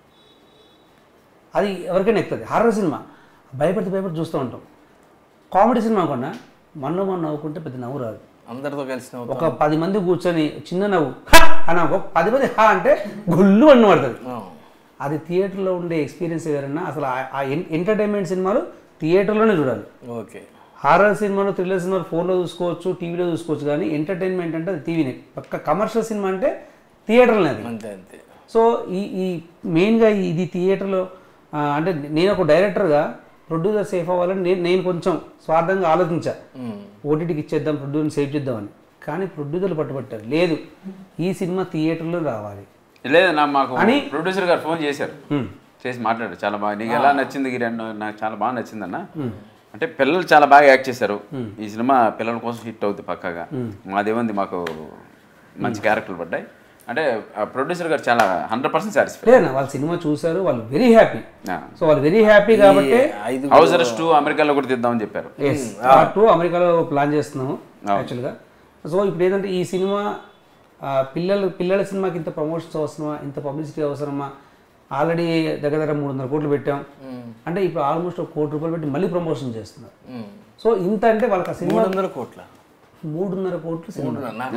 అది ఎవరికైనా ఎక్కుతుంది హారర్ సినిమా భయపడితే భయపడి చూస్తూ ఉంటాం కామెడీ సినిమా అనుకున్నా మనలో మనం నవ్వుకుంటే పెద్ద నవ్వు రాదు
అందరితో కలిసి నవ్వుతాం.
ఒక పది మంది కూర్చొని చిన్న నవ్వు "హా" అని ఒక పది మంది హా అంటే గుళ్ళు అన్ను పడుతుంది
ఆ.
అది థియేటర్లో ఉండే ఎక్స్పీరియన్స్ ఎవరన్నా అసలు ఆ ఎంటర్టైన్మెంట్ సినిమాలు థియేటర్లోనే చూడాలి
ఓకే
హారర్ సినిమాను థ్రిల్లర్ సినిమా ఫోన్లో చూసుకోవచ్చు టీవీలో చూసుకోవచ్చు కానీ ఎంటర్టైన్మెంట్ అంటే అది టీవీనే పక్క కమర్షియల్ సినిమా అంటే థియేటర్లో అది
అంతే అంతే
సో ఈ ఈ మెయిన్గా ఇది థియేటర్లో ఆ, అంటే నేను ఒక డైరెక్టర్గా ప్రొడ్యూసర్ సేఫ్ అవ్వాలని నేను నేను కొంచెం స్వార్థంగా ఆలోచించా ఓటీటీకి ఇచ్చేద్దాం ప్రొడ్యూసర్ సేవ్ చేద్దామని కానీ ప్రొడ్యూసర్లు పట్టుబట్టారు లేదు ఈ సినిమా థియేటర్లో రావాలి
లేదు నా మాకు
అని-
ప్రొడ్యూసర్ గారు ఫోన్ చేశారు చేసి మాట్లాడారు చాలా బాగా నీకు ఎలా నచ్చింది గిరి అన్న నాకు చాలా బాగా నచ్చింది అన్న అంటే పిల్లలు చాలా బాగా యాక్ట్ చేశారు ఈ సినిమా పిల్లల కోసం హిట్ అవుతుంది పక్కాగా మాదేముంది మాకు మంచి క్యారెక్టర్లు పడ్డాయి అంటే ప్రొడ్యూసర్ గారు చాలా హండ్రెడ్ పర్సెంట్ సాటిస్ఫై
లేదన్న వాళ్ళు సినిమా చూశారు వాళ్ళు వెరీ హ్యాపీ సో వాళ్ళు వెరీ హ్యాపీ కాబట్టి
ఐదు
హౌస్ అరెస్ట్ అమెరికాలో కూడా తీద్దామని చెప్పారు
ఎస్ పార్ట్ టూ అమెరికాలో ప్లాన్ చేస్తున్నాము యాక్చువల్గా సో ఇప్పుడు ఏంటంటే ఈ సినిమా ఆ, పిల్లలు పిల్లల సినిమాకి ఇంత ప్రమోషన్స్ అవసరమా ఇంత పబ్లిసిటీ అవసరమా ఆల్రెడీ దగ్గర దగ్గర మూడు వందల కోట్లు పెట్టాం అంటే ఇప్పుడు ఆల్మోస్ట్ ఒక కోటి రూపాయలు పెట్టి మళ్ళీ ప్రమోషన్ చేస్తున్నారు సో ఇంత అంటే వాళ్ళకి ఆ సినిమా
మూడు వందల కోట్ల
మూడున్నర కోట్లు సినిమా
నాకు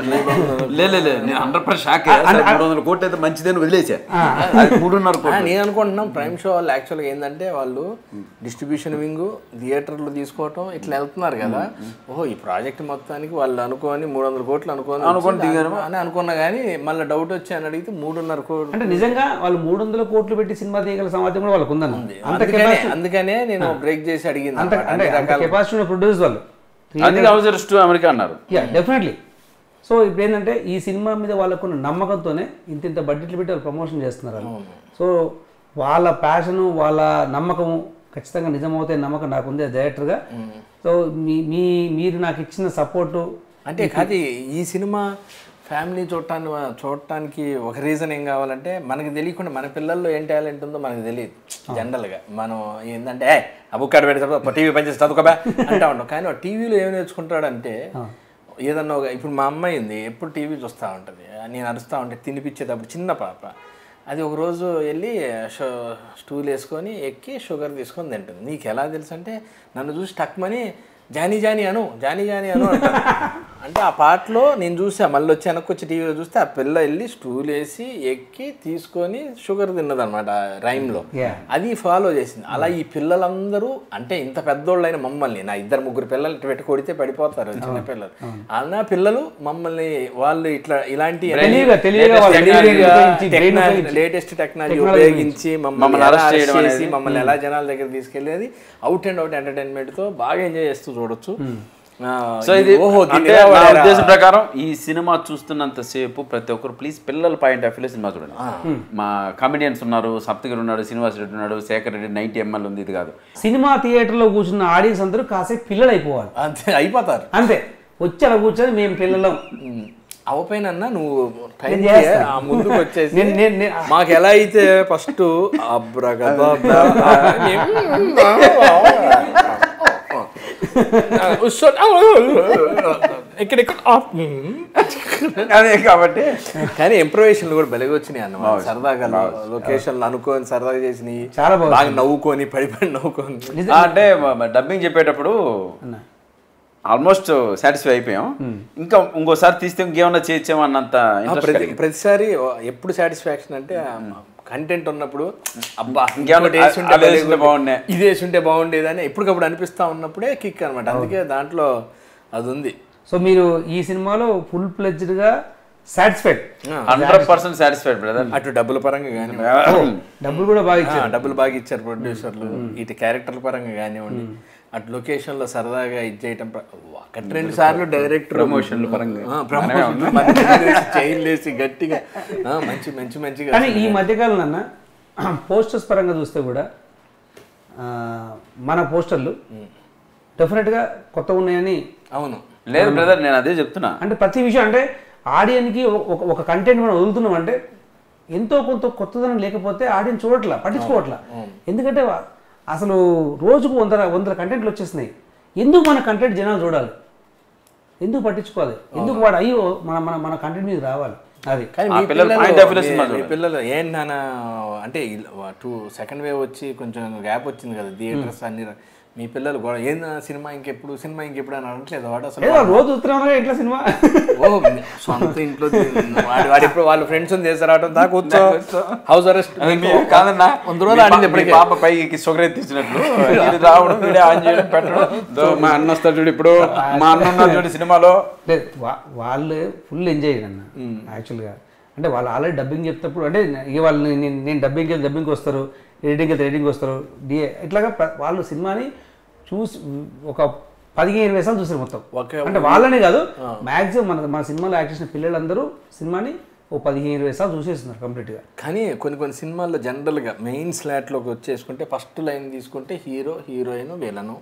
లేదు లేదు నేను హండ్రెడ్ పర్సెంట్ షాక్ మూడు వందల కోట్లు అయితే మంచిదని వదిలేసా అది మూడున్నర
ఆ,
కోట్లు
నేను అనుకుంటున్నాం ప్రైమ్ షో వాళ్ళు యాక్చువల్గా ఏంటంటే వాళ్ళు డిస్ట్రిబ్యూషన్ వింగ్ థియేటర్లు తీసుకోవటం ఇట్లా వెళ్తున్నారు కదా ఓహో ఈ ప్రాజెక్ట్ మొత్తానికి వాళ్ళు అనుకోని మూడు వందల కోట్లు అనుకోని
అనుకోని
వచ్చింది.
దిగారు.
అని అనుకున్నా కానీ మళ్ళీ డౌట్ వచ్చి అని అడిగితే మూడున్నర కోట్లు
అంటే నిజంగా వాళ్ళు మూడు వందల కోట్లు పెట్టి సినిమా తీయగల సామర్థ్యం కూడా వాళ్ళకు ఉందన్న అంత
అందుకనే అందుకనే నేను బ్రేక్ చేసి అడిగింది
అంత
అన్నమాట.
అంటే
అన్ని
అంత
రకాల
కెపాసిటీ ఉన్న ప్రొడ్యూసర్ వాళ్ళు
అందుకే హౌస్ అరెస్ట్ అమెరికా అన్నారు
యా డెఫినెట్లీ సో ఇప్పుడు ఏంటంటే ఈ సినిమా మీద వాళ్ళకున్న నమ్మకంతోనే ఇంత ఇంత బడ్జెట్లు పెట్టి వాళ్ళు ప్రమోషన్ చేస్తున్నారు వాళ్ళు సో వాళ్ళ ప్యాషను వాళ్ళ నమ్మకము ఖచ్చితంగా నిజమవుతాయి నమ్మకం నాకు ఉంది డైరెక్టర్గా సో మీ మీ మీరు నాకు ఇచ్చిన సపోర్టు
అంటే కాదు ఈ సినిమా ఫ్యామిలీ చూడటానికి చూడటానికి ఒక రీజన్ ఏం కావాలంటే మనకి తెలియకుండా మన పిల్లల్లో ఏం టాలెంట్ ఉందో మనకు తెలియదు జనరల్గా మనం ఏంటంటే ఏ ఆ బుక్ అక్కడ పెడితే టీవీ పనిచేసి చదువుకోబా అంటా ఉంటాం కానీ టీవీలో ఏం నేర్చుకుంటాడంటే ఏదన్నా ఒక ఇప్పుడు మా అమ్మాయి ఉంది ఎప్పుడు టీవీ చూస్తూ ఉంటుంది నేను అరుస్తూ ఉంటే తినిపించేటప్పుడు చిన్న పాప అది ఒక రోజు వెళ్ళి షో స్టూల్ వేసుకొని ఎక్కి షుగర్ తీసుకొని తింటుంది నీకు ఎలా తెలుసు అంటే నన్ను చూసి టక్మని జానీ జానీ అను జానీ జానీ అను అంటారు. అంటే ఆ పాటలో నేను చూసా మళ్ళీ వచ్చి వెనక్కి వచ్చి టీవీలో చూస్తే ఆ పిల్ల వెళ్ళి స్టూల్ వేసి ఎక్కి తీసుకొని షుగర్ తిన్నదనమాట రైమ్లో
Yeah.
అది ఫాలో చేసింది అలా ఈ పిల్లలందరూ అంటే ఇంత పెద్దోళ్ళైన మమ్మల్ని నా ఇద్దరు ముగ్గురు పిల్లలు ఇటు పెట్టి కొడితే పడిపోతారు చిన్న పిల్లలు అన్న పిల్లలు మమ్మల్ని వాళ్ళు ఇట్లా ఇలాంటి
తెలివిగా తెలివిగా వాళ్ళు తెలివిగా ఉపయోగించి, brain ఉపయోగించి.
లేటెస్ట్ టెక్నాలజీ ఉపయోగించి మమ్మల్ని
మమ్మల్ని
ఎలా
arrest
arrest
చేయడం
చేసి మమ్మల్ని ఎలా జనాల దగ్గర తీసుకెళ్ళేది అవుట్ అండ్ అవుట్ ఎంటర్టైన్మెంట్ తో బాగా ఎంజాయ్ చేస్తూ చూడొచ్చు ఆ,
సో ఇది
ఓహో
అంటే
దీన్ని
నా
ఎలా వాడారా?
ఉద్దేశం ప్రకారం ఈ సినిమా చూస్తున్నంత సేపు ప్రతి ఒక్కరు ప్లీజ్ పిల్లల పాయింట్ ఆఫ్ వ్యూలో సినిమా చూడండి మా కామెడియన్స్ ఉన్నారు సప్తగిరి ఉన్నాడు శ్రీనివాస్ రెడ్డి ఉన్నాడు శేఖర్ రెడ్డి నైన్టీ ఎంఎల్ ఉంది ఇది కాదు
సినిమా థియేటర్లో కూర్చున్న ఆడియన్స్ అందరూ కాసేపు పిల్లలు అయిపోవాలి
అంతే అయిపోతారు
అంతే వచ్చి అలా కూర్చొని మేము పిల్లలం
అవపోయినన్నా నువ్వు టైం
నేను చేస్తా.
ఆ ముందుకు వచ్చేసి
నేను- నేను- నేను-
మాకు ఎలా అయితే ఫస్ట్ అబ్రగదబ్రా ఎక్కడెక్కడ
అదే కాబట్టి
కానీ ఇంప్రవేషన్లు కూడా బలిగా వచ్చినాయి అన్నమాట సరదాగా లొకేషన్లు అనుకోని సరదాగా చేసినాయి
చాలా బాగుంది.
బాగా నవ్వుకొని పడి పడి నవ్వుకొని
ఆ, అంటే డబ్బింగ్ చెప్పేటప్పుడు ఆల్మోస్ట్ సాటిస్ఫై అయిపోయాం ఇంకా ఇంకోసారి తీస్తే ఇంకేమన్నా చేయొచ్చేమో అన్నంత
ఆ,
ఇంట్రెస్ట్
ప్రతి
కలిగింది.
ప్రతిసారి ఎప్పుడు సాటిస్ఫాక్షన్ అంటే కంటెంట్ ఉన్నప్పుడు అబ్బా
ఇంకేమన్నా
ఇంకోటి వేసుంటే
అవి వేసుంటే
భలే
బాగుండే.
ఇది వేసుంటే బాగుండేది అని ఎప్పటికప్పుడు అనిపిస్తా ఉన్నప్పుడే కిక్ అనమాట అందుకే దాంట్లో అది ఉంది
సో మీరు ఈ సినిమాలో ఫుల్ ప్లెజ్డ్గా satisfied
hundred percent satisfied brother
అటు డబ్బుల పరంగా కానీ
డబ్బులు కూడా బాగా ఇచ్చారు
డబ్బులు బాగా ఇచ్చారు ప్రొడ్యూసర్లు ఇటు క్యారెక్టర్ల పరంగా కానివ్వండి అటు లొకేషన్ లో సరదాగా ఇది చేయటం ప్ర- ఒకటి రెండు సార్లు డైరెక్టర్
ప్రమోషన్ల పరంగా.
చైన్ లేసి గట్టిగా ఆ, మంచి మంచి మంచిగా
కానీ ఈ మధ్యకాలం అన్న పోస్టర్స్ పరంగా చూస్తే కూడా ఆ, మన పోస్టర్లు డెఫినెట్గా కొత్త ఉన్నాయని
అవును
లేదు బ్రదర్ నేను అదే చెప్తున్నా
అంటే ప్రతి విషయం అంటే ఆడియన్కి ఒక ఒక కంటెంట్ మనం వదులుతున్నాం అంటే ఎంతో కొంత కొత్తదనం లేకపోతే ఆడియన్స్ చూడట్లా పట్టించుకోవట్లా ఎందుకంటే వా- అసలు రోజుకు వందల వందల కంటెంట్లు వచ్చేస్తున్నాయి ఎందుకు మన కంటెంట్ జనాలు చూడాలి ఎందుకు పట్టించుకోవాలి ఎందుకు వాడు అయ్యో మన మన మన కంటెంట్ మీద రావాలి అది
కానీ
ఆ
మీ
పిల్లలు
పిల్లలు
point of view లో సినిమా
మీ- మీ
చూడాలి.
పిల్లలు ఏం నాన్న అంటే టూ సెకండ్ వేవ్ వచ్చి కొంచెం గ్యాప్ వచ్చింది కదా థియేటర్స్ అన్ని ర- మీ పిల్లలు కూడా ఏం సినిమా ఇంకెప్పుడు సినిమా ఇంకెప్పుడు అని అనట్లేదు వాడు అసలు
ఏదో రోజు చూస్తున్నాం ఇట్లా సినిమా
ఓ సొంత ఇంట్లో వాడు వాడు ఇప్పుడు వాళ్ళ ఫ్రెండ్స్ తీసుకురావడం దాకా కూర్చో హౌస్ అరెస్ట్
అది మీ- కాదన్నా
వంద రోజులు
మీ
ఆడింది
పా- మీ
ఇప్పటికే
పాప పైకి షుగర్ ఎత్తిచ్చినట్లు ఇది రావడం వీడే ఆన్ చేయడం పెట్టడం దో మా అన్న వస్తాడు చూడు ఇప్పుడు మా అన్న ఉన్నాడు చూడు సినిమాలో
లేదు వా- వాళ్ళు ఫుల్ ఎంజాయ్ అన్న యాక్చువల్గా అంటే వాళ్ళు ఆల్రెడీ డబ్బింగ్ చెప్తప్పుడు అంటే ఇక వాళ్ళు నేను నేను డబ్బింగ్కి వెళ్తే డబ్బింగ్కి వస్తారు ఎడిటింగ్కి వెళ్తే ఎడిటింగ్కి వస్తారు డిఏ ఇట్లాగా ప్ర- వాళ్ళు సినిమాని చూసి ఒక పదిహేను ఇరవై సార్లు చూసారు మొత్తం
ఒక-
అంటే వాళ్ళనే కాదు మ్యాక్సిమం మన మన సినిమాలో యాక్ట్ చేసిన పిల్లలందరూ సినిమాని ఓ పదిహేను ఇరవై సార్లు చూసేస్తున్నారు కంప్లీట్గా
కానీ కొన్ని కొన్ని సినిమాల్లో జనరల్గా మెయిన్ స్లాట్లోకి వచ్చేసుకుంటే ఫస్ట్ లైన్ తీసుకుంటే హీరో హీరోయిన్ విలను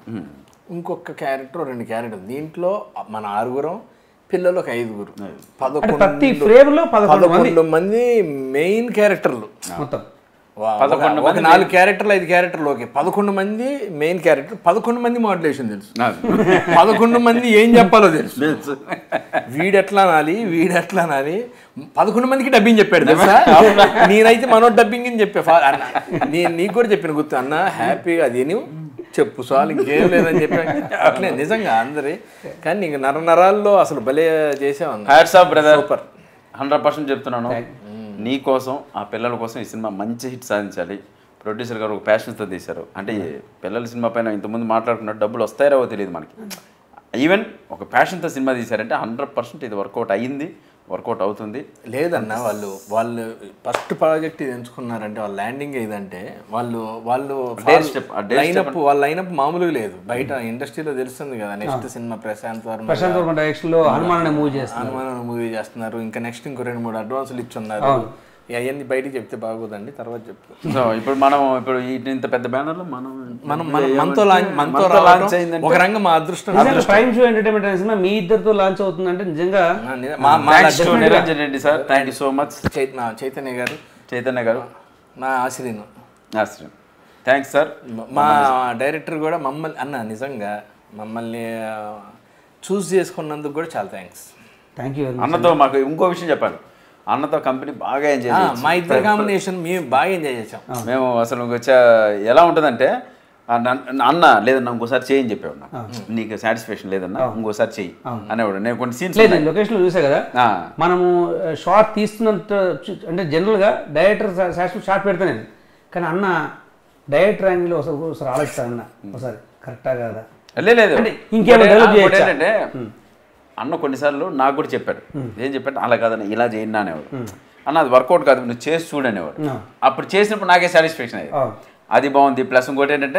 ఇంకొక క్యారెక్టర్ రెండు క్యారెక్టర్ దీంట్లో మన ఆరుగురం పిల్లలు ఒక ఐదుగురు
అంటే ప్రతి
పదకొండు
ఫ్రేమ్లో పదకొండు మంది
పదకొండు మంది మెయిన్ క్యారెక్టర్లు
మొత్తం
వా- ఒక- ఒక నాలుగు క్యారెక్టర్లు ఐదు క్యారెక్టర్లు ఓకే పదకొండు మంది మెయిన్ క్యారెక్టర్ పదకొండు మంది మాడ్యులేషన్ తెలుసు పదకొండు మంది ఏం చెప్పాలో తెలుసు వీడెట్లా అనాలి వీడెట్లా అనాలి పదకొండు మందికి డబ్బింగ్ చెప్పాడు తెలుసా నేనైతే మనో డబ్బింగ్ అని చెప్పా ఫా- అన్న నేను నీకు కూడా చెప్పిన గుర్తు అన్న హ్యాపీగా అది నువ్వు చెప్పు సార్ ఇంకేం లేదని చెప్పా అట్లే నిజంగా అందరి కానీ నీకు నర నరాల్లో అసలు భలే చేసావన్న
hats off brother super hundred percent చెప్తున్నాను నీ కోసం ఆ పిల్లల కోసం ఈ సినిమా మంచి హిట్ సాధించాలి ప్రొడ్యూసర్ గారు ఒక ప్యాషన్తో తీశారు అంటే ఈ పిల్లల సినిమా పైన ఇంతకుముందు మాట్లాడుకున్నట్టు డబ్బులు వస్తాయో తెలియదు మనకి ఈవెన్ ఒక ప్యాషన్తో సినిమా తీశారంటే హండ్రెడ్ పర్సెంట్ ఇది వర్కౌట్ అయ్యింది వర్కౌట్ అవుతుంది
లేదన్న వాళ్ళు వాళ్ళు ఫస్ట్ ప్రాజెక్ట్ ఇది ఎంచుకున్నారంటే వాళ్ళ ల్యాండింగ్ ఏదంటే వాళ్ళు వాళ్ళు
Dare step, ఆ dare
లైనప్ వాళ్ళ లైనప్ మామూలుగా లేదు బయట ఇండస్ట్రీలో తెలుస్తుంది కదా నెక్స్ట్ సినిమా ప్రశాంత్ వర్మ
ప్రశాంత్ వర్మ డైరెక్షన్లో హనుమాన్ అనే మూవీ చేస్తారు
హనుమాన్ మూవీ చేస్తున్నారు ఇంకా నెక్స్ట్ ఇంకో రెండు మూడు అడ్వాన్సులు ఇచ్చున్నారు అవన్నీ బయటికి చెప్తే బాగోదండి తర్వాత చెప్తాను
సో ఇప్పుడు మనం ఇప్పుడు ఈ ఇంత పెద్ద బ్యానర్లో మనం
మనం మన మనతో లాంచ్ మనతో
మనతో
రావడం
launch అయిందంటే-
ఒక రంగం మా అదృష్టం
నిజంగా ప్రైమ్ షో ఎంటర్టైన్మెంట్ అనే సినిమా మీ ఇద్దరితో లాంచ్ అవుతుందంటే నిజంగా
నా- మా మా
thanks to Niranjan Reddy sir thank you so much
Chaitanya నా చైతన్య గారు
చైతన్య గారు
నా ఆశ్రయం
ఆశ్రయం థ్యాంక్స్ సార్
మా డైరెక్టర్ కూడా మమ్మల్ని అన్న నిజంగా మమ్మల్ని చూస్ చేసుకున్నందుకు కూడా చాలా thanks
thank you very much
అన్నతో మాకు ఇంకో విషయం చెప్పాలి అన్నతో కంపెనీ బాగా ఎంజాయ్ చేయొచ్చు
మా ఇద్దరు కాంబినేషన్ మేము బాగా ఎంజాయ్ చేసాం
మేము అసలు వచ్చా ఎలా ఉంటుందంటే ఆ నన్- అన్న లేదన్నా ఇంకోసారి చేయని చెప్పేవాడు నాకు. నీకు సాటిస్ఫాక్షన్ లేదన్నా ఇంకోసారి చెయ్యి అనేవాడు నేను కొన్ని సీన్స్
లేదు నేను లొకేషన్లో చూసా కదా మనము షార్ట్ తీస్తున్నంత చు- అంటే జనరల్గా డైరెక్టర్ షార్ట్ పెడతా నేను కానీ అన్న డైరెక్టర్ యాంగిల్ ఒకసారి ఒకసారి ఆలోచిస్తాను అన్న ఒకసారి కరెక్టా కాదా
లేదు
అంటే ఇంకేమైనా develop చేయొచ్చా?
ఏంటంటే అన్న కొన్నిసార్లు నాకు కూడా చెప్పాడు ఏం చెప్పాడు అలా కాదన్న ఇలా చేయండి అనేవాడు అన్న అది వర్కౌట్ కాదు నువ్వు చేసి చూడనేవాడు
ఆ.
అప్పుడు చేసినప్పుడు నాకే సాటిస్ఫాక్షన్ అయ్యేది
ఆ.
అది బాగుంది ప్లస్ ఇంకోటి ఏంటంటే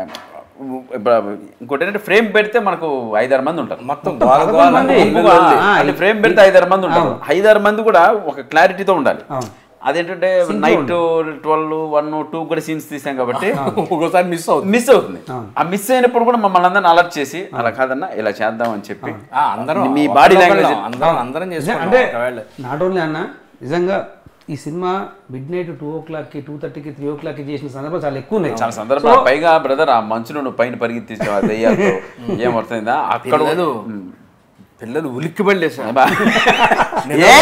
ఇప్పుడు ఇంకోటి ఏంటంటే ఫ్రేమ్ పెడితే మనకు ఐదారు మంది ఉంటారు
మొత్తం గోల గోల
మంది.
ఇల్లు
ఆ,
లొల్లి.
అంటే ఫ్రేమ్ పెడితే ఐదారు మంది ఉంటారు ఐదారు మంది కూడా ఒక క్లారిటీతో ఉండాలి అదేంటంటే నైట్ ట్వెల్వ్ వన్ టూ కూడా సీన్స్ తీసాం కాబట్టి
ఒక్కోసారి మిస్ అవుతుంది
మిస్ అవుతుంది ఆ మిస్ అయినప్పుడు కూడా మమ్మల్ని అందరిని అలర్ట్ చేసి అలా కాదన్నా ఇలా చేద్దాం అని చెప్పి
ఆ, అందరం
మీ బాడీ
ఒకళ్ళొకళ్ళం,
లాంగ్వేజ్
అందరం అందరం
నిజం-
చేసుకుంటాం
అంటే
ఒకవేళ
నాట్ ఓన్లీ అన్న నిజంగా ఈ సినిమా మిడ్ నైట్ టూ ఓ క్లాక్కి టూ థర్టీకి త్రీ ఓ క్లాక్కి చేసిన సందర్భాలు చాలా ఎక్కువ ఉన్నాయి
చాలా సందర్భాలు పైగా బ్రదర్ ఆ మంచులో నువ్వు పైన పరిగెత్తించావు ఆ దెయ్యాలతో ఏమవుతుందా అక్కడ
పిల్లలు పిల్లలు ఉలిక్కి పడలేసారు
ఏ?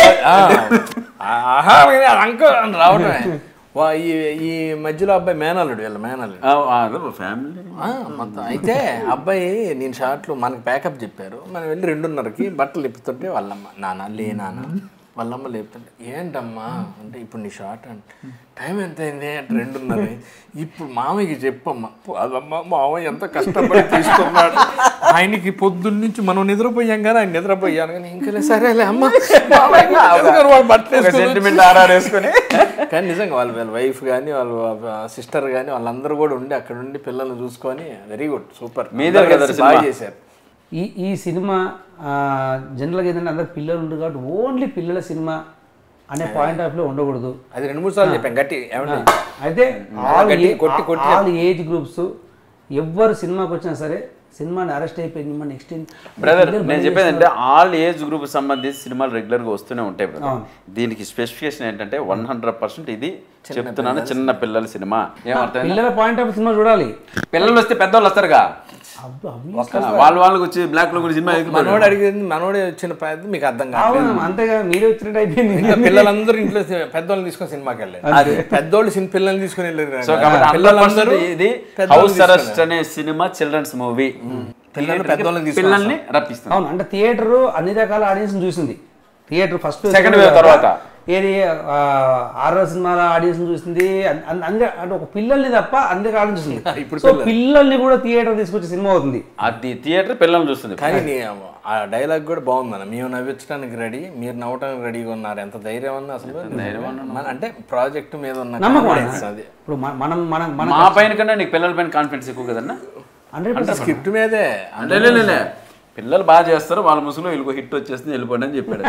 ఆహా అంక రావడమే వా ఈ ఈ మధ్యలో అబ్బాయి మేనల్లుడు వీళ్ళ మేనల్లుడు
ఫ్యామిలీ
ఆ, మొత్తం అయితే అబ్బాయి నేను షార్ట్లో మనకి ప్యాకప్ చెప్పారు మనం వెళ్ళి రెండున్నరకి బట్టలు ఇప్పుతుంటే వాళ్ళమ్మ నాన్న లే నాన్న వాళ్ళమ్మ లేపుతుంటే ఏంటమ్మా అంటే ఇప్పుడు నీ షార్ట్ అంటే టైం ఎంత అయింది అంటే రెండున్నర అయింది. ఇప్పుడు మామయ్యకి చెప్పమ్మా అదమ్మా మామయ్య ఎంత కష్టపడి తీసుకున్నాడు ఆయనకి పొద్దున్న నుంచి మనం నిద్రపోయాం కానీ ఆయన నిద్రపోయాను కానీ ఇంకా లేదు, సరేలే అమ్మ మామయ్యకి ఎందుకని వాడు బట్టలు వేసుకొని
సెంటిమెంట్ ఆర్ఆర్ వేసుకొని
కానీ నిజంగా వాళ్ళ వాళ్ళ వైఫ్ కానీ వాళ్ళ సిస్టర్ కానీ వాళ్ళందరూ కూడా ఉండి అక్కడ ఉండి పిల్లల్ని చూసుకొని వెరీ గుడ్ సూపర్
మీదే కదా
బాగా
సినిమా.
చేశారు
ఈ ఈ సినిమా జనరల్గా ఏంటంటే అందరు పిల్లలు ఉండరు కాబట్టి ఓన్లీ పిల్లల సినిమా అనే పాయింట్ ఆఫ్ లో ఉండకూడదు
అది రెండు మూడు సార్లు చెప్పాం గట్టి ఏమండి
అయితే ఆల్
గట్టి
ఏ-
కొట్టి కొట్టి
ఆల్ ఏజ్ గ్రూప్స్ ఎవ్వరు సినిమాకి వచ్చినా సరే సినిమాని అరెస్ట్ అయిపోయింది మన నెక్స్ట్
బ్రదర్ నేను చెప్పేది అంటే ఆల్ ఏజ్ గ్రూప్ సంబంధించి సినిమాలు రెగ్యులర్గా వస్తూనే ఉంటాయి బ్రదర్ దీనికి స్పెసిఫికేషన్ ఏంటంటే వన్ హండ్రెడ్ పర్సెంట్ ఇది చెప్తున్నాను చిన్న పిల్లల సినిమా ఏమర్థం
పిల్లల పాయింట్ ఆఫ్ సినిమా చూడాలి
పిల్లలు వస్తే పెద్దవాళ్ళు వస్తారుగా
అబ్బో, అవి
వాళ్ళ వాళ్ళకి వచ్చి బ్లాక్ లో కూడా సినిమా
మనోడు అడిగింది మనోడే వచ్చిన పెద్ద మీకు అర్థం కాదు
అవును అంతేగా మీరే వచ్చినట్టు అయిపోయింది
ఇంకా పిల్లలందరూ ఇంట్లో సి- పెద్దోళ్ళని తీసుకొని సినిమాకి వెళ్ళారు పెద్దోళ్ళు సిన్ పిల్లల్ని తీసుకొని వెళ్ళారు
సో కాబట్టి
పిల్లలందరూ
ఇది
పెద్దోళ్ళని
హౌస్ అరెస్ట్ అనే సినిమా చిల్డ్రన్స్ మూవీ
పిల్లల్ని పెద్దోళ్ళని తీసుకొని
పిల్లల్ని రప్పిస్తుంది
అవును అంటే థియేటర్ అన్ని రకాల ఆడియన్స్ చూసింది థియేటర్ ఫస్ట్
Second wave తర్వాత.
ఏది ఆర్ఆర్ సినిమాల ఆడియన్స్ చూసింది అన్- అన్- అందరి అంటే ఒక పిల్లల్ని తప్ప అందరికి ఆడియన్స్ చూసింది
ఇప్పుడు
సో పిల్లల్ని కూడా థియేటర్ తీసుకొచ్చే సినిమా అవుతుంది
అది థియేటర్ పిల్లల్ని చూస్తుంది
కానీ నీ ఆ డైలాగ్ కూడా బాగుందన్న మేము నవ్వించడానికి రెడీ మీరు నవ్వడానికి రెడీగా ఉన్నారు ఎంత ధైర్యం అన్న అసలు మన- అంటే ప్రాజెక్ట్ మీద ఉన్న
నమ్మకం
confidence అది
ఇప్పుడు మన- మనం మనం మనం
మా పైన కన్నా నీకు పిల్లల పైన కాన్ఫిడెన్స్ ఎక్కువ కదన్నా
హండ్రెడ్
అంటే స్క్రిప్ట్ మీదే
అంటే లే, లే, లే. పిల్లలు బాగా చేస్తారు వాళ్ళ ముసుగులో వీళ్ళకి హిట్ వచ్చేస్తుంది వెళ్ళిపోండి అని చెప్పాడు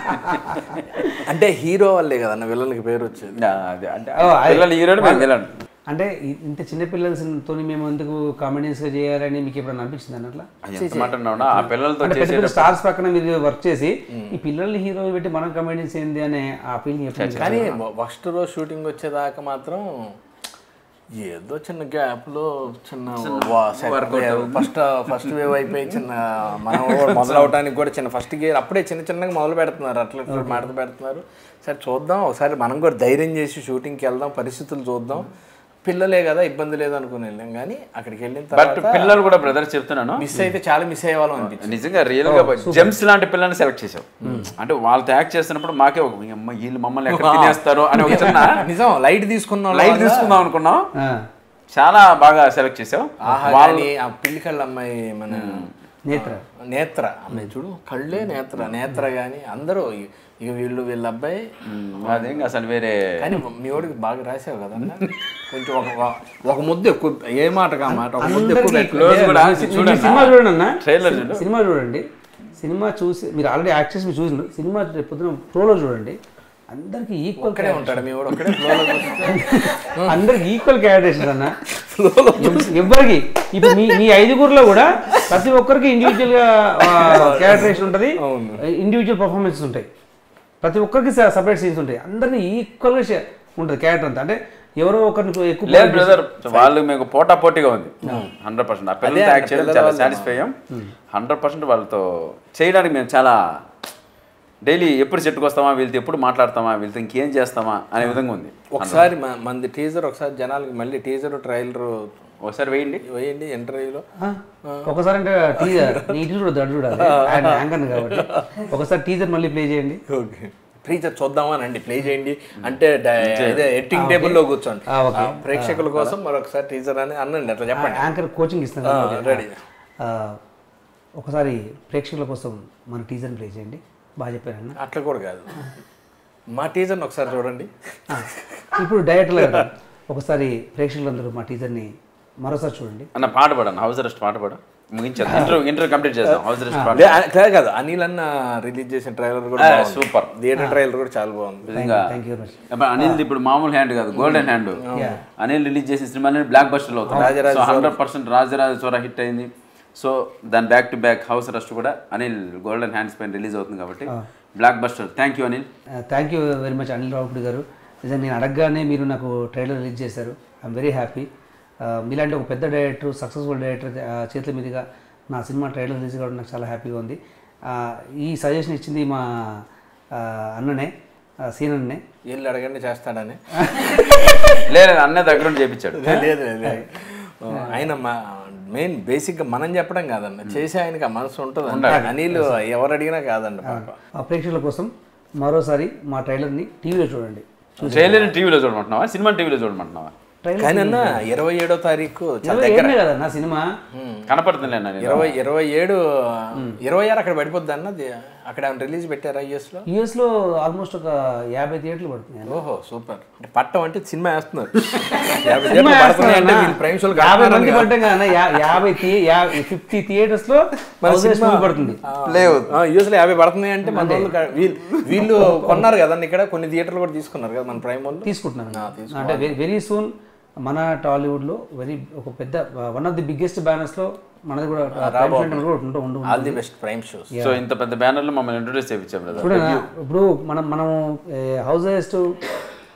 అంటే హీరో వల్లే కదన్న విలన్కి పేరు వచ్చేది
ఆ, అదే అంటే
ఓ, అది-
పిల్లలు హీరోని మేము వెళ్ళండి
అంటే ఇ- ఇంత చిన్న పిల్లలతో మేము ఎందుకు కామెడీస్ గా చేయాలని మీకు ఎప్పుడైనా అనిపించింది అన్నట్లా
ఎంత మాట అన్నావునా ఆ పిల్లలతో
అంటే పెద్ద
చేసే
పెద్ద స్టార్స్ పక్కన మీరు వర్క్ చేసి ఈ పిల్లల్ని హీరో పెట్టి మనం కమెడీస్ ఏంది అనే ఆ ఫీలింగ్ ఎప్పుడు
కానీ ఫస్ట్ రోజు షూటింగ్ వచ్చేదాకా మాత్రం ఏదో చిన్న గ్యాప్ లో చిన్న ఫస్ట్ ఫస్ట్ వేవ్ అయిపోయి చిన్న మనం మొదలవటానికి కూడా చిన్న ఫస్ట్ గేర్ అప్పుడే చిన్న చిన్నగా మొదలు పెడుతున్నారు అట్లా ఇట్లా మాట పెడుతున్నారు సరే చూద్దాం ఒకసారి మనం కూడా ధైర్యం చేసి షూటింగ్కి వెళ్దాం పరిస్థితులు చూద్దాం పిల్లలే కదా ఇబ్బంది లేదు అనుకుని వెళ్ళాం కానీ అక్కడికి వెళ్ళిన
బట్
తర్వాత
పిల్లలు కూడా బ్రదర్ చెప్తున్నాను
మిస్ అయితే చాలా మిస్ అయ్యే వాళ్ళం అనిపించింది
నిజంగా రియల్ గా జెమ్స్ లాంటి పిల్లల్ని సెలెక్ట్ చేసావు అంటే వాళ్ళతో యాక్ట్ చేస్తున్నప్పుడు మాకే ఒక "ఈ అమ్మ వీళ్ళు మమ్మల్ని ఎక్కడ తినేస్తారు అని ఒక చిన్న
నిజం లైట్ తీసుకున్నాం
లైట్ తీసుకుందాం అనుకున్నాం
ఆ,
చాలా బాగా సెలెక్ట్ చేసావు
ఆహా కానీ ఆ పిల్లి కళ్ళ అమ్మాయి మన
నేత్ర
నేత్ర అమ్మాయి చూడు కళ్ళే నేత్ర నేత్ర కానీ అందరూ ఇ- ఇక వీళ్ళు వీళ్ళ అబ్బాయి
మ్మ్, అదేం అసలు వేరే
కానీ మీ వాడికి బాగా రాసావు కదా అన్న? కొంచెం ఒక ఒక- ఒక ముద్ద ఎక్కువ ఏ మాట కా మాట ఒక ముద్ద ఎక్కువ పెట్టు.
క్లోజ్ కూడా
మీరు సినిమా చూడండి అన్న
ట్రైలర్ చూడు
సినిమా చూడండి సినిమా చూసి మీరు ఆల్రెడీ యాక్ట్ చేసి మీరు చూసిన సినిమా రేపు పొద్దున ప్రోలో చూడండి అందరికి ఈక్వల్
ఒక్కడే ఉంటాడు మీ వాడు ఒక్కడే ఫ్లోలో కూర్చుంటే.
అందరికి ఈక్వల్ క్యారెక్టర్స్ అన్న ఎవ్వరికి ఇప్పుడు మీ మీ ఐదుగురులో కూడా ప్రతి ఒక్కరికి ఇండివిజువల్ గా క్యారెక్టరేషన్ ఉంటుంది ఇండివిజువల్ పర్ఫార్మెన్సెస్ ఉంటాయి ప్రతి ఒక్కరికి సపరేట్ సీన్స్ ఉంటాయి అందరినీ ఈక్వల్ గా share ఉంటుంది క్యారెక్టర్ అంతా అంటే ఎవరో ఒకరిని ఎక్కువ
లేదు బ్రదర్ వాళ్ళు మీకు పోటా పోటీగా ఉంది హండ్రెడ్ పర్సెంట్ ఆ పిల్లలతో యాక్ట్ చేయడం చాలా సాటిస్ఫై అయ్యాం హండ్రెడ్ పర్సెంట్ వాళ్ళతో చేయడానికి మేము చాలా డైలీ ఎప్పుడు చెట్టుకు వస్తామా వీళ్ళతో ఎప్పుడు మాట్లాడతామా వీళ్ళతో ఇంకేం చేస్తామా అనే విధంగా ఉంది
ఒకసారి మ- మంది టీజర్ ఒకసారి జనాలకి మళ్ళీ టీజర్ ట్రైలర్
ఒకసారి వేయండి
వేయండి ఇంటర్వ్యూలో
ఆ, ఒకసారి అంటే టీజర్ నీ ఇటు చూడదు అటు చూడాలి ఆయన యాంకర్ కాబట్టి ఒకసారి టీజర్ మళ్ళీ ప్లే చేయండి
ఓకే టీచర్ చూద్దామనండి ప్లే చేయండి అంటే డ- అదే ఎడిటింగ్ టేబుల్లో కూర్చోండి
ఆ, ఓకే.
ఆ, ప్రేక్షకుల కోసం మరొకసారి టీచర్ అని అనండి అట్లా చెప్పండి
యాంకర్ కోచింగ్ ఇస్తాను
రెడీ
ఆ, ఒకసారి ప్రేక్షకుల కోసం మన టీజర్ ప్లే చేయండి బాగా చెప్పారన్న
అట్లా కూడా కాదు మా టీచర్ని ఒకసారి చూడండి
ఆ, ఇప్పుడు డైరెక్టర్ గారు ఒకసారి ప్రేక్షకులందరూ మా టీజర్ని మరోసారి చూడండి
అన్న పాట పాడన్న హౌస్ అరెస్ట్ పాట పాడు ముగించారు ఇంటర్వ్యూ ఇంటర్వ్యూ కంప్లీట్ చేద్దాం హౌస్ అరెస్ట్ పాట
లే, ఆ, కాదు కాదు అనిల్ అన్న రిలీజ్ చేసిన ట్రైలర్ కూడా
ఆ,
బాగుంది.
సూపర్.
థియేటర్ ట్రైలర్ కూడా చాలా బాగుంది
నిజంగా
థ్యాంక్ యూ వెరీ మచ్
ఇప్పుడు అనిల్ ఇప్పుడు మామూలు హ్యాండ్ కాదు గోల్డెన్ హ్యాండ్ అనిల్ రిలీజ్ చేసిన సినిమాని బ్లాక్ బస్టర్ అవుతుంది so hundred percent Rajaraja Chora hit అయింది సో దాని back to back house arrest కూడా అనిల్ గోల్డెన్ హ్యాండ్స్ పైన రిలీజ్ అవుతుంది కాబట్టి blockbuster thank you Anil
thank you very much Anil Ravipudi గారు నిజంగా నేను అడగగానే మీరు నాకు ట్రైలర్ రిలీజ్ చేశారు ఐఎమ్ వెరీ హ్యాపీ మీలాంటి ఒక పెద్ద డైరెక్టర్ సక్సెస్ఫుల్ డైరెక్టర్ చేతుల మీదుగా నా సినిమా ట్రైలర్ రిలీజ్ కావడం నాకు చాలా హ్యాపీగా ఉంది ఆ, ఈ సజెషన్ ఇచ్చింది మా ఆ, అన్ననే ఆ, సీన్ అన్ననే
వెళ్ళి అడగండి చేస్తాడని
లేదు అన్న దగ్గర నుండి చేపించాడు
లేదు లేదు, లేదు. ఆయన మెయిన్ బేసిక్గా మనం చెప్పడం కాదన్న చేసే ఆయనకి ఆ మనసు ఉంటుంది అనిల్ ఎవరు అడిగినా కాదండి పాప
ఆ ప్రేక్షకుల కోసం మరోసారి మా ట్రైలర్ని టీవీలో చూడండి
ట్రైలర్ టీవీలో చూడమంటున్నావా సినిమా టీవీలో చూడమంటున్నావా
ట్రైలర్
కానీ అన్న ఇరవై ఏడో తారీఖు చాలా
ఇరవై ఏడునే కదా నా సినిమా
కనపడుతుంది అన్న నేను
ఇరవై ఇరవై ఏడు ఇరవై ఆరు అక్కడ పడిపోద్ది అన్నది అక్కడ రిలీజ్ పెట్టారా యూఎస్ లో
యూఎస్లో ఆల్మోస్ట్ ఒక యాభై థియేటర్లు పడుతున్నాయి
ఓహో సూపర్ అంటే పట్టం అంటే సినిమా వేస్తున్నారు యాభై థియేటర్లు పడుతున్నాయి అంటే వీళ్ళు ప్రైమ్ షోలు
యాభై మంది పడ్డం కదా యా- యాభై ఫిఫ్టీ థియేటర్స్ లో హౌసెస్ మూవీ పడుతుంది
యూఎస్ లో యాభై పడుతున్నాయి అంటే మన వాళ్ళు కా- వీళ్ళు వీళ్ళు కొన్నారు కదండి ఇక్కడ కొన్ని థియేటర్లు కూడా తీసుకున్నారు కదా మన ప్రైమ్ వాళ్ళు
తీసుకుంటున్నాను అంటే వెరీ సూన్ మన టాలీవుడ్ లో వెరీ ఒక పెద్ద one of the biggest banners లో మనది కూడా Prime Center కూడా ఉంటూ ఉంటూ
all the best prime shows
so ఇంత పెద్ద బ్యానర్లో మమ్మల్ని ఇంట్రొడ్యూస్ చేయించాం బ్రదర్
ఇప్పుడు ఇప్పుడు మనం మనం హౌస్ హెస్ట్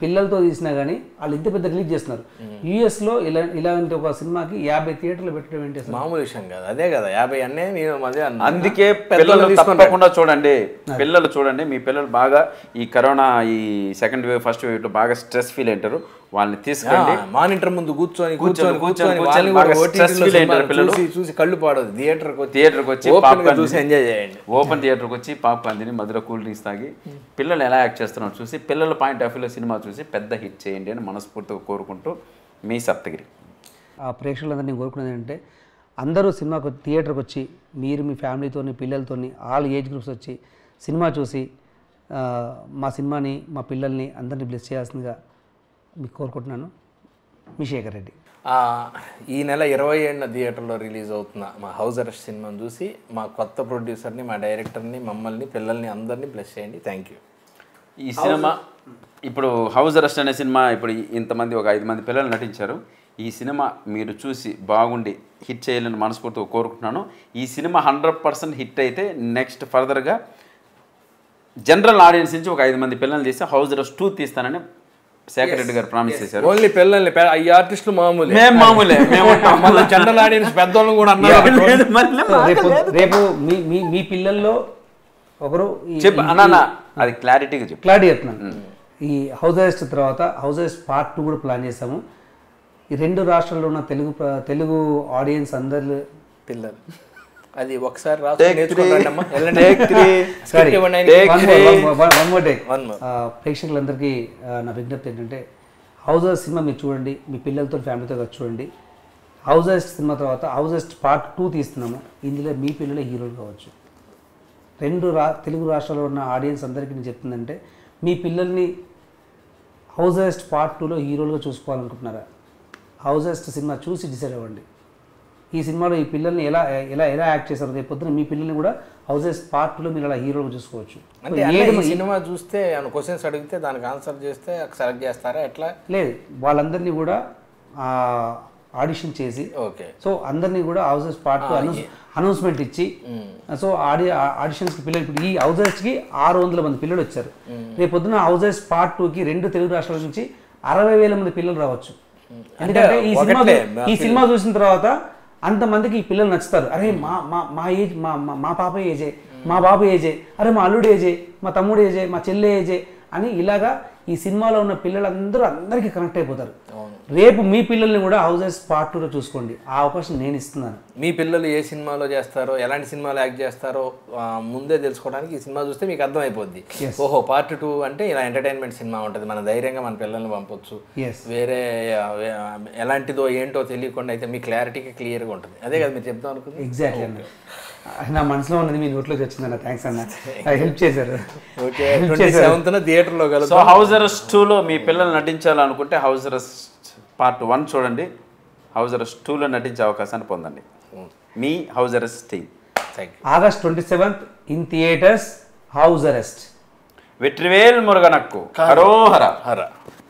పిల్లలతో తీసినా కానీ వాళ్ళు ఇంత పెద్ద రిలీజ్ చేస్తున్నారు US లో ఇలా ఇలాంటి ఒక సినిమాకి యాభై థియేటర్లు పెట్టడం ఏంటి అసలు
మామూలు విషయం కాదు అదే కదా యాభై అన్నే నేను అదే అన్నా.
అందుకే
పెద్దలు
పిల్లలు
తీసుకొని
తప్పకుండా చూడండి పిల్లలు చూడండి మీ పిల్లలు బాగా ఈ కరోనా ఈ సెకండ్ వేవ్ ఫస్ట్ వేవ్ బాగా స్ట్రెస్ ఫీల్ అయింటారు వాళ్ళని తీసుకెళ్ళి
మానిటర్ ముందు కూర్చొని
కూర్చొని,
కూర్చొని
కూర్చొని,
కూర్చొని వాళ్ళని కూడా
బాగా
OTT
stress
లో
feel అయ్యారు
సినిమాలు
పిల్లలు.
చూసి చూసి కళ్ళు పాడదు థియేటర్కి వచ్చి
థియేటర్కి వచ్చి
ఓపెన్ గా
పాప్కార్న్
చూసి ఎంజాయ్ చేయండి
ఓపెన్ థియేటర్కి వచ్చి పాప్కార్న్ తిని మధ్యలో కూల్ డ్రింక్స్ తాగి పిల్లలు ఎలా యాక్ట్ చేస్తున్నారో చూసి పిల్లల పాయింట్ ఆఫ్ వ్యూలో సినిమా చూసి పెద్ద హిట్ చేయండి అని మనస్ఫూర్తిగా కోరుకుంటూ మీ సప్తగిరి
ఆ ప్రేక్షకులందరినీ కోరుకునేది ఏంటంటే అందరూ సినిమాకు థియేటర్కి వచ్చి మీరు మీ ఫ్యామిలీతోని పిల్లలతోని ఆల్ ఏజ్ గ్రూప్స్ వచ్చి సినిమా చూసి ఆ, మా సినిమాని మా పిల్లల్ని అందరినీ బ్లెస్ చేయాల్సిందిగా మీకు కోరుకుంటున్నాను మీ శేఖర్ రెడ్డి
ఆ, ఈ నెల ఇరవై ఏడున థియేటర్లో రిలీజ్ అవుతున్న మా హౌస్ అరెస్ట్ సినిమాను చూసి మా కొత్త ప్రొడ్యూసర్ని మా డైరెక్టర్ని మమ్మల్ని పిల్లల్ని అందరినీ బ్లెస్ చేయండి థ్యాంక్ యూ
ఈ సినిమా ఇప్పుడు హౌస్ అరెస్ట్ అనే సినిమా ఇప్పుడు ఇంతమంది ఒక ఐదు మంది పిల్లలు నటించారు ఈ సినిమా మీరు చూసి బాగుండి హిట్ చేయాలని మనస్ఫూర్తిగా కోరుకుంటున్నాను ఈ సినిమా హండ్రెడ్ పర్సెంట్ హిట్ అయితే నెక్స్ట్ ఫర్దర్గా జనరల్ ఆడియన్స్ నుంచి ఒక ఐదు మంది పిల్లల్ని తీసి హౌస్ అరెస్ట్ టూ తీస్తానని శేఖర్ రెడ్డి గారు ప్రామిస్ చేశారు
ఓన్లీ పిల్లల్ని పె- ఈ ఆర్టిస్టులు మామూలు
మేము మామూలే మేము
మళ్ళీ జనరల్ ఆడియన్స్ పెద్దోళ్ళని కూడా అన్నారు
లేదు, మళ్ళీ
రేపు రేపు మీ మీ మీ పిల్లల్లో ఒకరు ఈ-
చెప్పు అన్న అది క్లారిటీగా చెప్పు
క్లారిటీ చెప్తున్నాను ఈ హౌస్ అరెస్ట్ తర్వాత హౌస్ అరెస్ట్ పార్ట్ టూ కూడా ప్లాన్ చేస్తాము ఈ రెండు రాష్ట్రాల్లో ఉన్న తెలుగు ప్ర- తెలుగు ఆడియన్స్ అందరు
పిల్లలు అది ఒకసారి రాసుకొని నేర్చుకోండి అమ్మా వెళ్ళండి
Take three.
Script ఇవ్వండి ఆయనకి.
Take
one more day
One more.
ప్రేక్షకులందరికీ ఆ, నా విజ్ఞప్తి ఏంటంటే హౌస్ అరెస్ట్ సినిమా మీరు చూడండి మీ పిల్లలతో ఫ్యామిలీతో కలిసి చూడండి హౌస్ అరెస్ట్ సినిమా తర్వాత హౌస్ అరెస్ట్ పార్ట్ టూ తీస్తున్నాము ఇందులో మీ పిల్లలే హీరోలు కావచ్చు రెండు రా తెలుగు రాష్ట్రాల్లో ఉన్న ఆడియన్స్ అందరికీ నేను చెప్తుందంటే మీ పిల్లల్ని హౌస్ అరెస్ట్ పార్ట్ టూలో హీరోలుగా చూసుకోవాలనుకుంటున్నారా హౌస్ అరెస్ట్ సినిమా చూసి డిసైడ్ అవ్వండి ఈ సినిమాలో ఈ పిల్లల్ని ఎలా ఎలా ఎలా యాక్ట్ చేశారు రేపు పొద్దున మీ పిల్లల్ని కూడా హౌస్ అరెస్ట్ పార్ట్ టూలో మీరు అలా హీరోగా చూసుకోవచ్చు
అంటే అన్న ఈ సినిమా చూస్తే క్వశ్చన్స్ అడిగితే దానికి ఆన్సర్ చేస్తే సెలెక్ట్ చేస్తారా ఎట్లా
లేదు వాళ్ళందరినీ కూడా ఆడిషన్ చేసి
ఓకే
సో అందరినీ కూడా హౌసెస్ పార్ట్ అనౌన్స్మెంట్ ఇచ్చి సో ఆడి ఆడిషన్స్కి పిల్లలు ఇప్పుడు ఈ హౌసెస్కి ఆరు వందల మంది పిల్లలు వచ్చారు రేపు పొద్దున హౌసెస్ పార్ట్ టూకి రెండు తెలుగు రాష్ట్రాల నుంచి అరవై వేల మంది పిల్లలు రావచ్చు ఎందుకంటే ఈ సినిమా
ఒకటే,
చూ- ఈ సినిమా చూసిన తర్వాత అంతమందికి ఈ పిల్లలు నచ్చుతారు అరే మా మా మా ఏజ్ మా మా- మా పాప ఏజే మా బాబు ఏజే అరే మా అల్లుడు ఏజే మా తమ్ముడు ఏజే మా చెల్లె ఏజే అని ఇలాగా ఈ సినిమాలో ఉన్న పిల్లలందరూ అందరికీ కనెక్ట్ అయిపోతారు రేపు మీ పిల్లల్ని కూడా హౌసెస్ పార్ట్ టూలో చూసుకోండి ఆ అవకాశం నేను ఇస్తున్నాను
మీ పిల్లలు ఏ సినిమాలో చేస్తారో ఎలాంటి సినిమాలో యాక్ట్ చేస్తారో ఆ, ముందే తెలుసుకోవడానికి ఈ సినిమా చూస్తే మీకు అర్థమైపోద్ది ఓహో పార్ట్ టూ అంటే ఇలా ఎంటర్టైన్మెంట్ సినిమా ఉంటుంది మన ధైర్యంగా మన పిల్లల్ని పంపొచ్చు
ఎస్
వేరే ఆ, వే- ఆ, ఎలాంటిదో ఏంటో తెలియకుండా అయితే మీ క్లారిటీగా క్లియర్గా ఉంటుంది అదే కదా మీరు చెప్తాం అనుకుంది
ఎగ్జాక్ట్లీ అన్న నా మనసులో ఉన్నది మీ నోట్లోకి వచ్చిందన్న థ్యాంక్స్ అన్న హెల్ప్ చేశారు
ఓకే ట్వంటీ సెవెంత్న థియేటర్లో
సో
కలుద్దాం
హౌస్ అరెస్ట్ టూలో మీ పిల్లలు నటించాలనుకుంటే హౌస్ అరెస్ట్ పార్ట్ వన్ చూడండి హౌస్ అరెస్ట్ టూలో నటించే అవకాశాన్ని పొందండి మీ house arrest team
thank you
August twenty seventh in theatres house arrest
Vetrivel మురుగనక్కు హరోహర
హరా